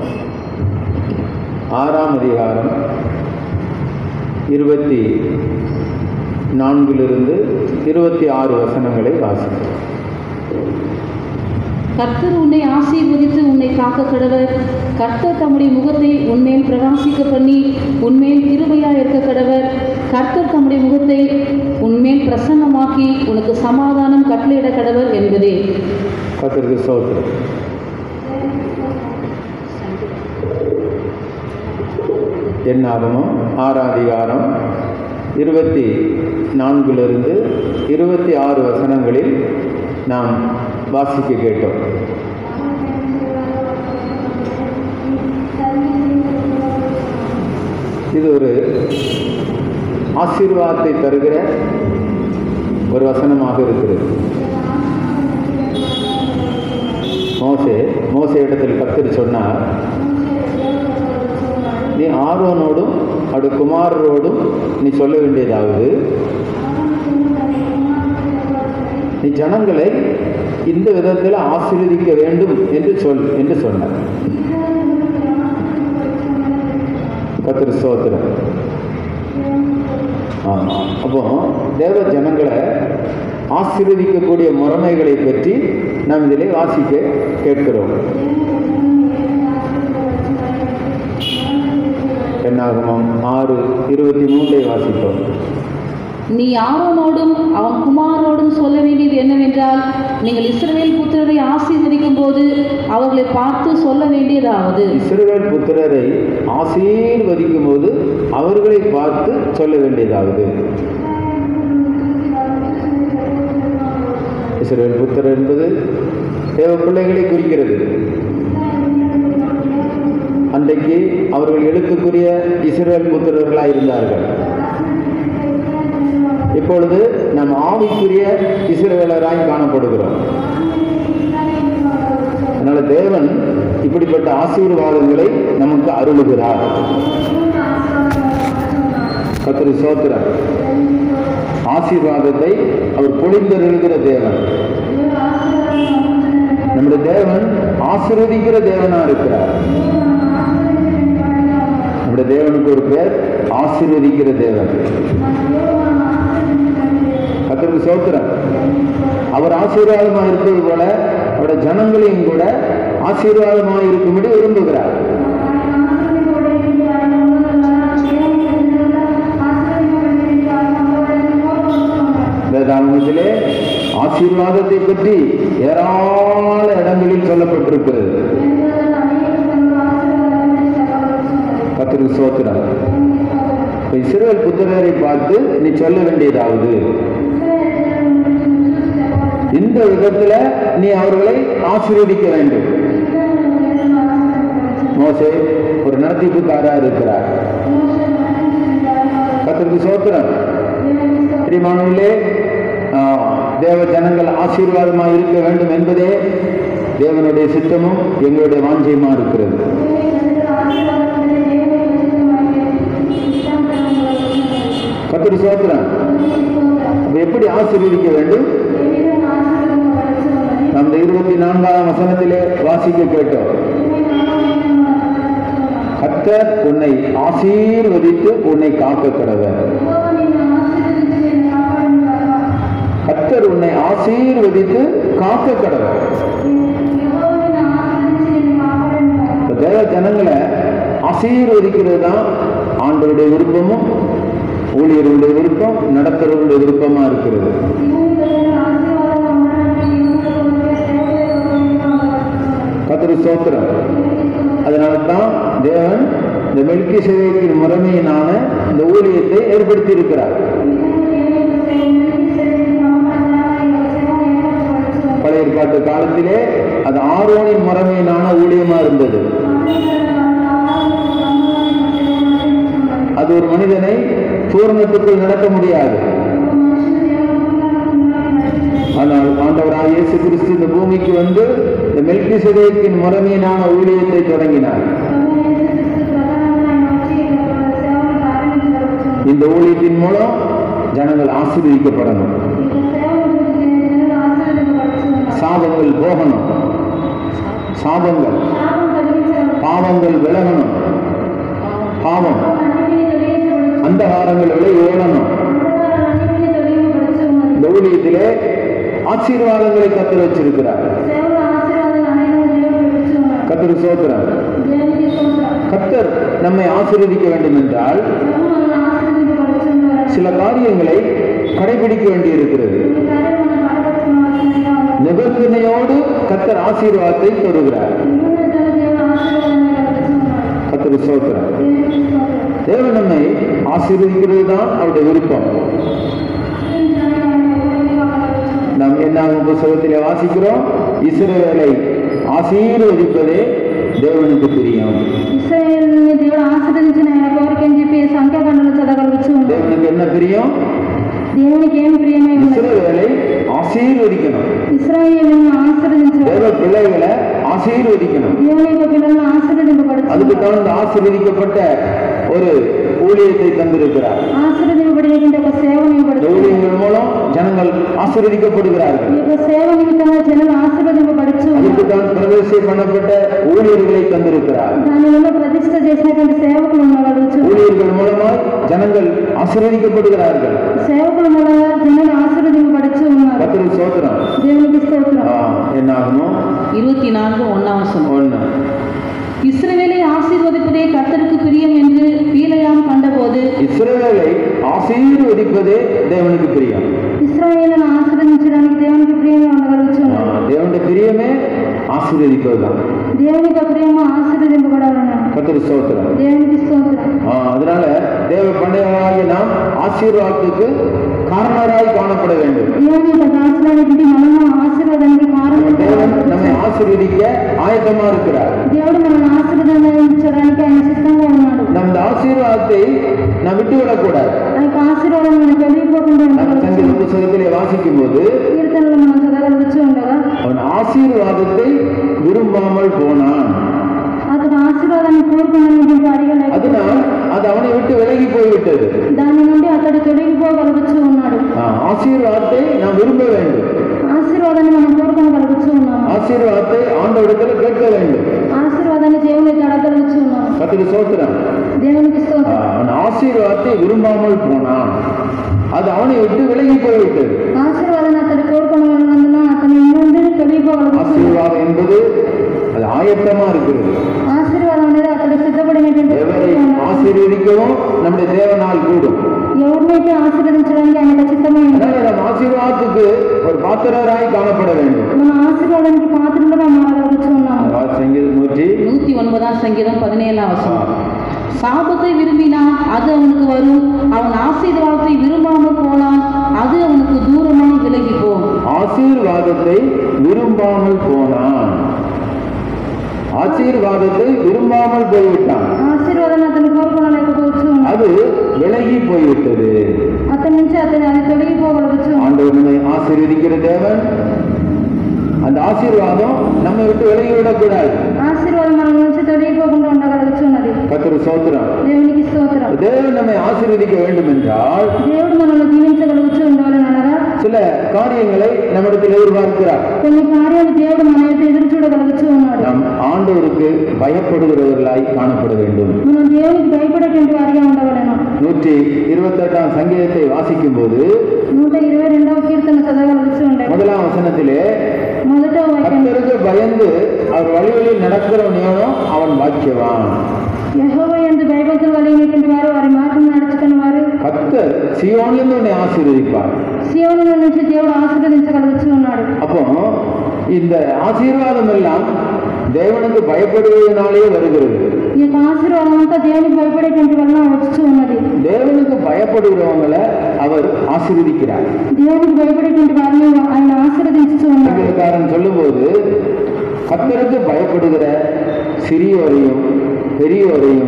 S2: ஆறாம் அதிகாரம் இருபத்தி நான்கிலிருந்து இருபத்தி ஆறு வசனங்களை வாசிப்போம்
S3: கர்த்தர் உன்னை ஆசீர்வதித்து உன்னை காக்க கடவர் கர்த்தர் தம்முடைய முகத்தை உன்மேல் பிரகாசிக்க பண்ணி உன்மேல் கிருபையா இருக்க கடவர் கர்த்தர் தம்முடைய முகத்தை உன்மேல் பிரசன்னமாக்கி உனக்கு சமாதானம் கட்டளையிட கடவர் என்பதே
S2: கர்த்தருக்கு சோத்திரம் என்னாகமும் ஆறாம் அதிகாரம் இருபத்தி நான்கிலிருந்து இருபத்தி ஆறு வசனங்களில் நாம் வாசிக்க கேட்டோம் இது ஒரு ஆசீர்வாதத்தை தருகிற ஒரு வசனமாக இருக்கிறது மோசே மோசே இடத்தில் கத்தர் சொன்னார் நீ ஆர்வனோடும் அவருடைய குமாரரோடும் நீ சொல்ல வேண்டியதாவது நீ ஜனங்களை இந்த விதத்தில் ஆசீர்வதிக்க வேண்டும் என்று சொல் என்று சொன்னார் கத்திர சோத்திரம் ஆமாம் அப்போ தேவ ஜனங்களை ஆசீர்வதிக்கக்கூடிய முறைமைகளை பற்றி நாம் இதிலே வாசிக்க கேட்கிறோம் என்னாகமம் ஆறு இருபத்தி மூன்றை வாசித்தோம்
S3: நீ ஆரோனோடும் அவன் குமாரோடும் சொல்ல வேண்டியது என்னவென்றால் நீங்கள் இஸ்ரவேல் புத்திரரை ஆசீர்வதிக்கும் போது அவர்களை பார்த்து சொல்ல வேண்டியதாவது
S2: இஸ்ரவேல் புத்திரரை ஆசீர்வதிக்கும் போது அவர்களை பார்த்து சொல்ல வேண்டியதாவது இஸ்ரவேல் புத்திரர் என்பது தேவ பிள்ளைகளை குறிக்கிறது அன்றைக்கு அவர்கள் எழுத்துக்குரிய இஸ்ரவேல் புத்திரர்களாக இருந்தார்கள் இப்பொழுது நாம் ஆவிக்குரிய இஸ்ரவேலராய் காணப்படுகிறோம் அதனால தேவன் இப்படிப்பட்ட ஆசீர்வாதங்களை நமக்கு அருளுகிறார் கத்திரி சோத்திரம் ஆசீர்வாதத்தை அவர் பொழிந்தருளுகிற தேவன் நம்முடைய தேவன் ஆசீர்வதிக்கிற தேவனா இருக்கிறார் நம்முடைய தேவனுக்கு ஒரு பேர் ஆசீர்வதிக்கிற தேவன் கத்திற்கு சோத்திரம் அவர் ஆசீர்வாதமாக இருப்பது போல அவருடைய ஜனங்களையும் கூட ஆசீர்வாதமாக இருக்கும்படி விரும்புகிறார் வேதாகமத்திலே ஆசீர்வாதத்தை பற்றி ஏராள இடங்களில் சொல்லப்பட்டிருக்கிறது கத்திற்கு சோத்திரம் இப்ப இஸ்ரவேல் புத்திரரை பார்த்து நீ சொல்ல வேண்டியதாவது இந்த விதத்துல நீ அவர்களை ஆசீர்வதிக்க வேண்டும் மோசே ஒரு நடத்திப்புக்காரா இருக்கிறார் கத்திற்கு சோத்திரம் பிரியமானவர்களே ஆஹ், தேவ ஜனங்கள் ஆசீர்வாதமாக இருக்க வேண்டும் என்பதே தேவனுடைய சித்தமும் எங்களுடைய வாஞ்சையுமா இருக்கிறது கத்திரி சோத்திரம் அப்ப எப்படி ஆசீர்வதிக்க வேண்டும் நம்ம இருபத்தி நான்காம் வசனத்திலே வாசிக்க கேட்டோம் கர்த்தர் உன்னை ஆசீர்வதித்து உன்னை காக்க கடவர் கர்த்தர் உன்னை ஆசீர்வதித்து காக்க கடவர் இப்ப தேவ ஜனங்களை ஆசீர்வதிக்கிறது தான் ஆண்டவருடைய விருப்பமும் ஊழியர்களுடைய விருப்பம் நடத்துறவர்களுடைய விருப்பமா இருக்கிறது கத்திரி சோத்திரம் அதனால தான் தேவன் இந்த மெல்கி சேவைக்கின் முறைமையினான இந்த ஊழியத்தை ஏற்படுத்தி இருக்கிறார் பழைய ஏற்பாட்டு காலத்திலே அது ஆரோனின் முறைமையினான ஊழியமா இருந்தது அது ஒரு மனிதனை பூரணத்துக்குள் நடத்த முடியாது ஆனால் ஆண்டவராக இயேசு கிறிஸ்து இந்த பூமிக்கு வந்து இந்த மெல்கி சிதையத்தின் முறைமையினான ஊழியத்தை தொடங்கினார் இந்த ஊழியத்தின் மூலம் ஜனங்கள் ஆசீர்வதிக்கப்படணும் சாபங்கள் போகணும் சாபங்கள் பாவங்கள் விலகணும் பாவம் அந்தகாரங்கள் விலை ஓடணும் இந்த ஊழியத்திலே ஆசீர்வாதங்களை கத்து வச்சிருக்கிறார் கத்தர் சோத்திரம் கத்தர் நம்மை ஆசீர்வதிக்க வேண்டும் என்றால் சில காரியங்களை கடைபிடிக்க வேண்டியிருக்கிறது நிபந்தனையோடு கத்தர் ஆசீர்வாதத்தை தருகிறார் கத்தர் சோத்திரம் தேவன் நம்மை ஆசீர்வதிக்கிறது தான் அவருடைய விருப்பம் நாம் என்ன புத்தகத்திலே வாசிக்கிறோம் இஸ்ரவேலை ஆசீர்வதிப்பதே தேவனுக்கு பிரியம்
S5: ఇస్రాయేల్ని దేవుడు ఆశీర్వదించిన ఆయన కోరిక అని చెప్పి సంఖ్యాకాండలో చదవగలవచ్చు
S2: தேவனுக்கு என்ன பிரியம்
S5: దేవునికి ఏం ప్రియమై ఉన్నది
S2: இஸ்ரவேலை ஆசீர்வதிக்கணும்
S5: ఇస్రాయేల్ని ఆశీర్వదించారు
S2: தேவ பிள்ளைகளை ஆசீர்வதிக்கணும்
S5: దేవుని యొక్క పిల్లలను ఆశీర్వదింపబడుతుంది
S2: அதுக்கு தான் இந்த ஆசீர்வதிக்கப்பட்ட ஒரு ஊழியத்தை தந்திருக்கிறார்
S5: ఆశీర్వదింపబడినటువంటి ఒక సేవ
S2: இந்த
S5: నిలబడుతుంది
S2: ஊழியங்கள் மூலம் ஜனங்கள் ஆசீர்வதிக்கப்படுகிறார்கள்
S5: ఈ యొక్క సేవ నిమిత్తంగా జనులు ఆశీర్వదింపబడుచు
S2: அதுக்கு தான் பிரவேசை பண்ணப்பட்ட ஊழியர்களை தந்திருக்கிறார்
S5: దాని వల్ల ప్రతిష్ట చేసినటువంటి సేవకులు ఉండగలవచ్చు
S2: ஊழியர்கள் மூலமாய் ஜனங்கள் ஆசீர்வதிக்கப்படுகிறார்கள்
S5: సేవకుల మూలంగా జనులు ఆశీర్వదింపబడుచు ఉన్నారు
S2: கத்திரி சோத்திரம்
S5: దేవునికి స్తోత్రం
S2: ஆ, என்ன ஆகணும்
S3: இருபத்தி நான்கு ஒன்னாம் வசனம்
S2: ஒண்ணு
S3: இஸ்ரவேலை ஆசீர்வதிப்பதே கர்த்தருக்கு பிரியம் என்று பீலையாம் கண்டபோது
S2: இஸ்ரவேலை ஆசீர்வதிப்பதே தேவனுக்கு பிரியம்
S5: ఇస్రాయేలును ఆశీర్వదించడానికి దేవునికి ప్రియమే ఉండగలవచ్చు
S2: ஆ, தேவனுடைய பிரியமே ஆசீர்வதிப்பதுதான்
S5: దేవునికి ప్రేమ ఆశీర్వదింపబడాలన్నాడు
S2: கத்திரி சோத்திரம்
S5: దేవునికి స్తోత్రం
S2: ஆ, அதனால தேவ பண்ணையாகிய நாம் ஆசீர்வாதத்துக்கு காரணராய் காணப்பட வேண்டும்
S5: దేవుని యొక్క దాచడానికి మనము ఆశీర్వాదానికి కారణం
S2: தேவன் நம்மை ஆசீர்வதிக்க ஆயத்தமா இருக்கிறார்
S5: దేవుడు మనల్ని ఆశీర్వదించడానికి ఆయన సిద్ధంగా ఉన్నాడు
S2: நம்ம இந்த ஆசீர்வாதத்தை நாம் விட்டுவிடக்கூடாது
S5: ఆ యొక్క ఆశీర్వాదం మనం కలిగిపోకుండా
S2: நம்ம
S5: ఉండగలచ్చు
S2: சங்கீத புத்தகத்திலே வாசிக்கும் போது
S5: కీర్తనలు మనం చదవగలవచ్చు ఉండగా
S2: அவன் ஆசீர்வாதத்தை விரும்பாமல் போனான்
S5: అతను ఆశీర్వాదాన్ని కోరుకున్నటువంటి అడిగలేదు
S2: அதனால் அது அவனை விட்டு விலகி போய்விட்டது
S5: దాని నుండి అతడు తొలగిపోగలగచ్చు ఉన్నాడు
S2: ஆ, ஆசீர்வாதத்தை நாம் விரும்ப வேண்டும்
S5: ఆశీర్వాదాన్ని మనం కోరుకోగలగచ్చు ఉన్నాము
S2: ஆசீர்வாதத்தை ஆண்டவரிடத்தில் கேட்க வேண்டும்
S5: ఆశీర్వాదాన్ని దేవుని అడగలగచ్చు ఉన్నాము
S2: கத்திரி சோத்திரம்
S5: దేవునికి
S2: ஆ,
S5: స్తోత్రం
S2: அவன் ஆசீர்வாதத்தை விரும்பாமல் போனான் அது அவனை விட்டு விலகி போய்விட்டது
S5: ఆశీర్వాదాన్ని అతడు కోరుకున్నందున అతని నుండి తొలగిపోగలగచ్చు
S2: ஆசீர்வாதம் என்பது அது ஆயத்தமா இருக்கிறது
S5: ఆశీర్వాదం అనేది అతడు సిద్ధపడినటువంటి
S2: எவரை ஆசீர்வதிக்கவும் நம்முடைய தேவனால் கூடும்
S5: ఎవరినైతే ఆశీర్వదించడానికి ఆయన ఖచ్చితమైన
S2: அதனால நம்ம ஆசீர்வாதத்துக்கு ஒரு பாத்திரராய் காணப்பட வேண்டும்
S5: మన ఆశీర్వాదానికి పాత్రలుగా మారగలగచ్చు ఉన్నాము
S2: சங்கீதம் நூற்றி
S3: நூத்தி ஒன்பதாம் சங்கீதம் பதினேழாம்
S2: ஆ,
S3: வசனம் சாபத்தை விரும்பினான் அது அவனுக்கு வரும் அவன் ஆசீர்வாதத்தை விரும்பாமல் போனான் அது அவனுக்கு தூரமாக விலகி போகும்
S2: ஆசீர்வாதத்தை விரும்பாமல் போனான் ஆசீர்வாதத்தை விரும்பாமல் போய்விட்டான்
S5: ఆశీర్వాదాన్ని అతను కోరుకోలేకపోవచ్చు ఉన్నాడు.
S2: அது விலகி போய்விட்டது
S5: అతని నుంచి అతను అది తొలగిపోగలగచ్చు ఉన్నాడు.
S2: ஆண்டவர் நம்மை ஆசீர்வதிக்கிற தேவன் அந்த ஆசீர்வாதம் நம்மை விட்டு விலகி விடக்கூடாது
S5: ఆశీర్వాదం మన నుంచి తొలగిపోకుండా ఉండగలగచ్చు ఉన్నది
S2: கத்திர சோத்திரம்
S5: దేవునికి స్తోత్రం
S2: தேவன் நம்மை ஆசீர்வதிக்க வேண்டும் என்றால்
S5: దేవుడు మనల్ని దీవించగలగచ్చు ఉండవాలని అనగా
S2: சில காரியங்களை நம்மிடத்தில் எதிர்பார்க்கிறார்
S5: కొన్ని కార్యాలు దేవుడు మన యొక్క ఎదురు చూడగలగచ్చు ఉన్నాడు
S2: நாம் ஆண்டவருக்கு பயப்படுகிறவர்களாய் காணப்பட வேண்டும்
S5: మనం దేవునికి భయపడేటువంటి వారిగా ఉండవలను
S2: நூற்றி இருபத்தெட்டாம் சங்கீதத்தை வாசிக்கும் போது
S5: నూట ఇరవై రెండవ కీర్తన చదవగలగచ్చు ఉండే
S2: முதலாம் வசனத்திலே
S5: మొదట వాక్యం
S2: கர்த்தருக்கு பயந்து அவர் வழிகளில் நடக்கிறவன் எவனோ அவன் பாக்கியவான்
S5: యెహోవా యందు భయభక్తులు కలిగినటువంటి వారు వారి మార్గం నడుచుకున్న వారు
S2: கர்த்தர் சியோனிலிருந்து உன்னை ஆசீர்வதிப்பார்
S5: శివుని నుంచి దేవుడు ఆశీర్వదించగలగచ్చు ఉన్నాడు
S2: அப்போ இந்த ஆசீர்வாதம் எல்லாம் தேவனுக்கு பயப்படுவதனாலே வருகிறது
S5: ఈ యొక్క ఆశీర్వాదం అంతా దేవునికి భయపడేటువంటి వలన వచ్చి ఉన్నది
S2: தேவனுக்கு பயப்படுகிறவங்களை அவர் ஆசீர்வதிக்கிறார்
S5: దేవునికి భయపడేటువంటి వారిని ఆయన ఆశీర్వదించుతూ ఉన్నాడు
S2: சங்கீதக்காரன் சொல்லும்போது கர்த்தருக்கு பயப்படுகிற சிறியோரையும் பெரியோரையும்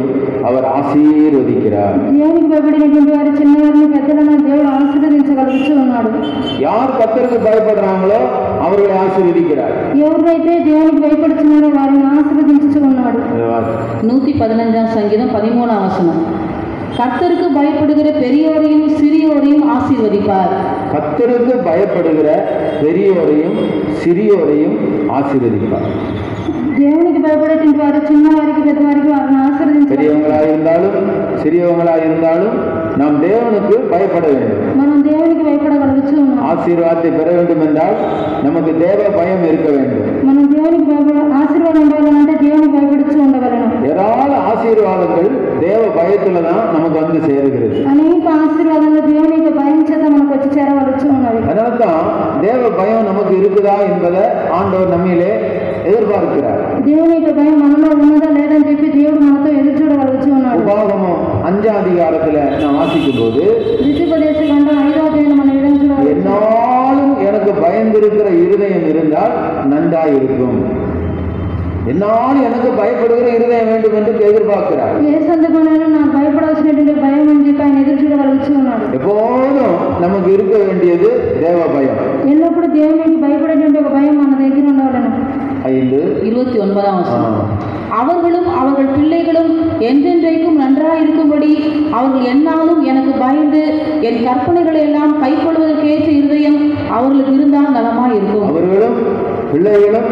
S2: அவர் ఆశీర్వదిக்கிறார்
S5: దేవునికి భయపడినటువంటి వారు చిన్నవారిని పెద్దలను దేవుడు ఆశీర్వదించగలుగుతూ ఉన్నాడు
S2: யார் கத்தருக்கு பயப்படுறாங்களோ அவர்களை ஆசீர்வதிக்கிறார்
S5: ఎవరైతే దేవునికి భయపడుతున్నారో వారిని ఆశీర్వదించుతూ ఉన్నాడు
S3: நூற்றி பதினஞ்சாம் சங்கீதம் பதிமூணாம் வசனம் கர்த்தருக்கு பயப்படுகிற பெரியோரையும் சிறியோரையும் ஆசீர்வதிப்பார்
S2: கத்தருக்கு பயப்படுகிற பெரியோரையும் சிறியோரையும் ஆசீர்வதிப்பார்
S5: దేవునికి భయపడేటువంటి వారు చిన్నవారికి పెద్దవారికి వారిని ఆశీర్వదించారు
S2: பெரியவங்களா இருந்தாலும் சிறியவங்களா இருந்தாலும் நாம் தேவனுக்கு பயப்பட வேண்டும்
S5: మనం దేవునికి భయపడగలుగుతూ ఉన్నాం
S2: ஆசீர்வாதத்தை பெற வேண்டும் என்றால் நமக்கு தேவ பயம் இருக்க வேண்டும்
S5: మనం దేవునికి భయపడ ఆశీర్వాదం ఉండాలంటే దేవునికి భయపడుతూ ఉండగలను
S2: ஏராள ஆசீர்வாதங்கள் தேவ பயத்துல தான் நமக்கு வந்து சேருகிறது
S5: అనేక ఆశీర్వాదాలు దేవుని యొక్క భయం చేత మనకు వచ్చి చేరవలసి ఉన్నది
S2: அதனால தான் தேவ பயம் நமக்கு இருக்குதா என்பதை ஆண்டவர் நம்மிலே எதிர்பார்க்கிறார்
S5: దేవుని యొక్క భయం మనలో ఉన్నదా లేదని చెప్పి దేవుడు మనతో ఎదురు చూడగలుగుతూ ఉన్నాడు
S2: உபாகமம் அஞ்சாம் அதிகாரத்துல நான் வாசிக்கும் போது
S5: ద్వితీయోపదేశ గండం ఐదో అధ్యాయం మన విధంగా చూడవచ్చు
S2: என்னாலும் எனக்கு பயந்திருக்கிற இருதயம் இருந்தால் நன்றாய் இருக்கும் என்னாலும் எனக்கு பயப்படுகிற இருதயம் வேண்டும் என்று எதிர்பார்க்கிறார்
S5: ఏ సందర్భంలో నాకు భయపడాల్సినటువంటి భయం అని చెప్పి ఆయన ఎదురు చూడగలుగుతూ ఉన్నాడు
S2: எப்போதும் நமக்கு இருக்க வேண்டியது தேவ பயம்
S5: ఎల్లప్పుడూ దేవునికి భయపడేటువంటి ఒక భయం మన దగ్గర ఉండవలను
S2: ஐந்து
S3: இருபத்தி ஒன்பதாம்
S2: ஆ,
S3: வசனம் அவர்களும் அவர்கள் பிள்ளைகளும் என்றென்றைக்கும் நன்றாயிருக்கும்படி அவர்கள் எந்நாளும் எனக்கு பயந்து என் கற்பனைகளை எல்லாம் கைக்கொள்வதற்கேற்ற இருதயம் அவர்களுக்கு இருந்தால் நலமாய் இருக்கும்
S2: அவர்களும் பிள்ளைகளும்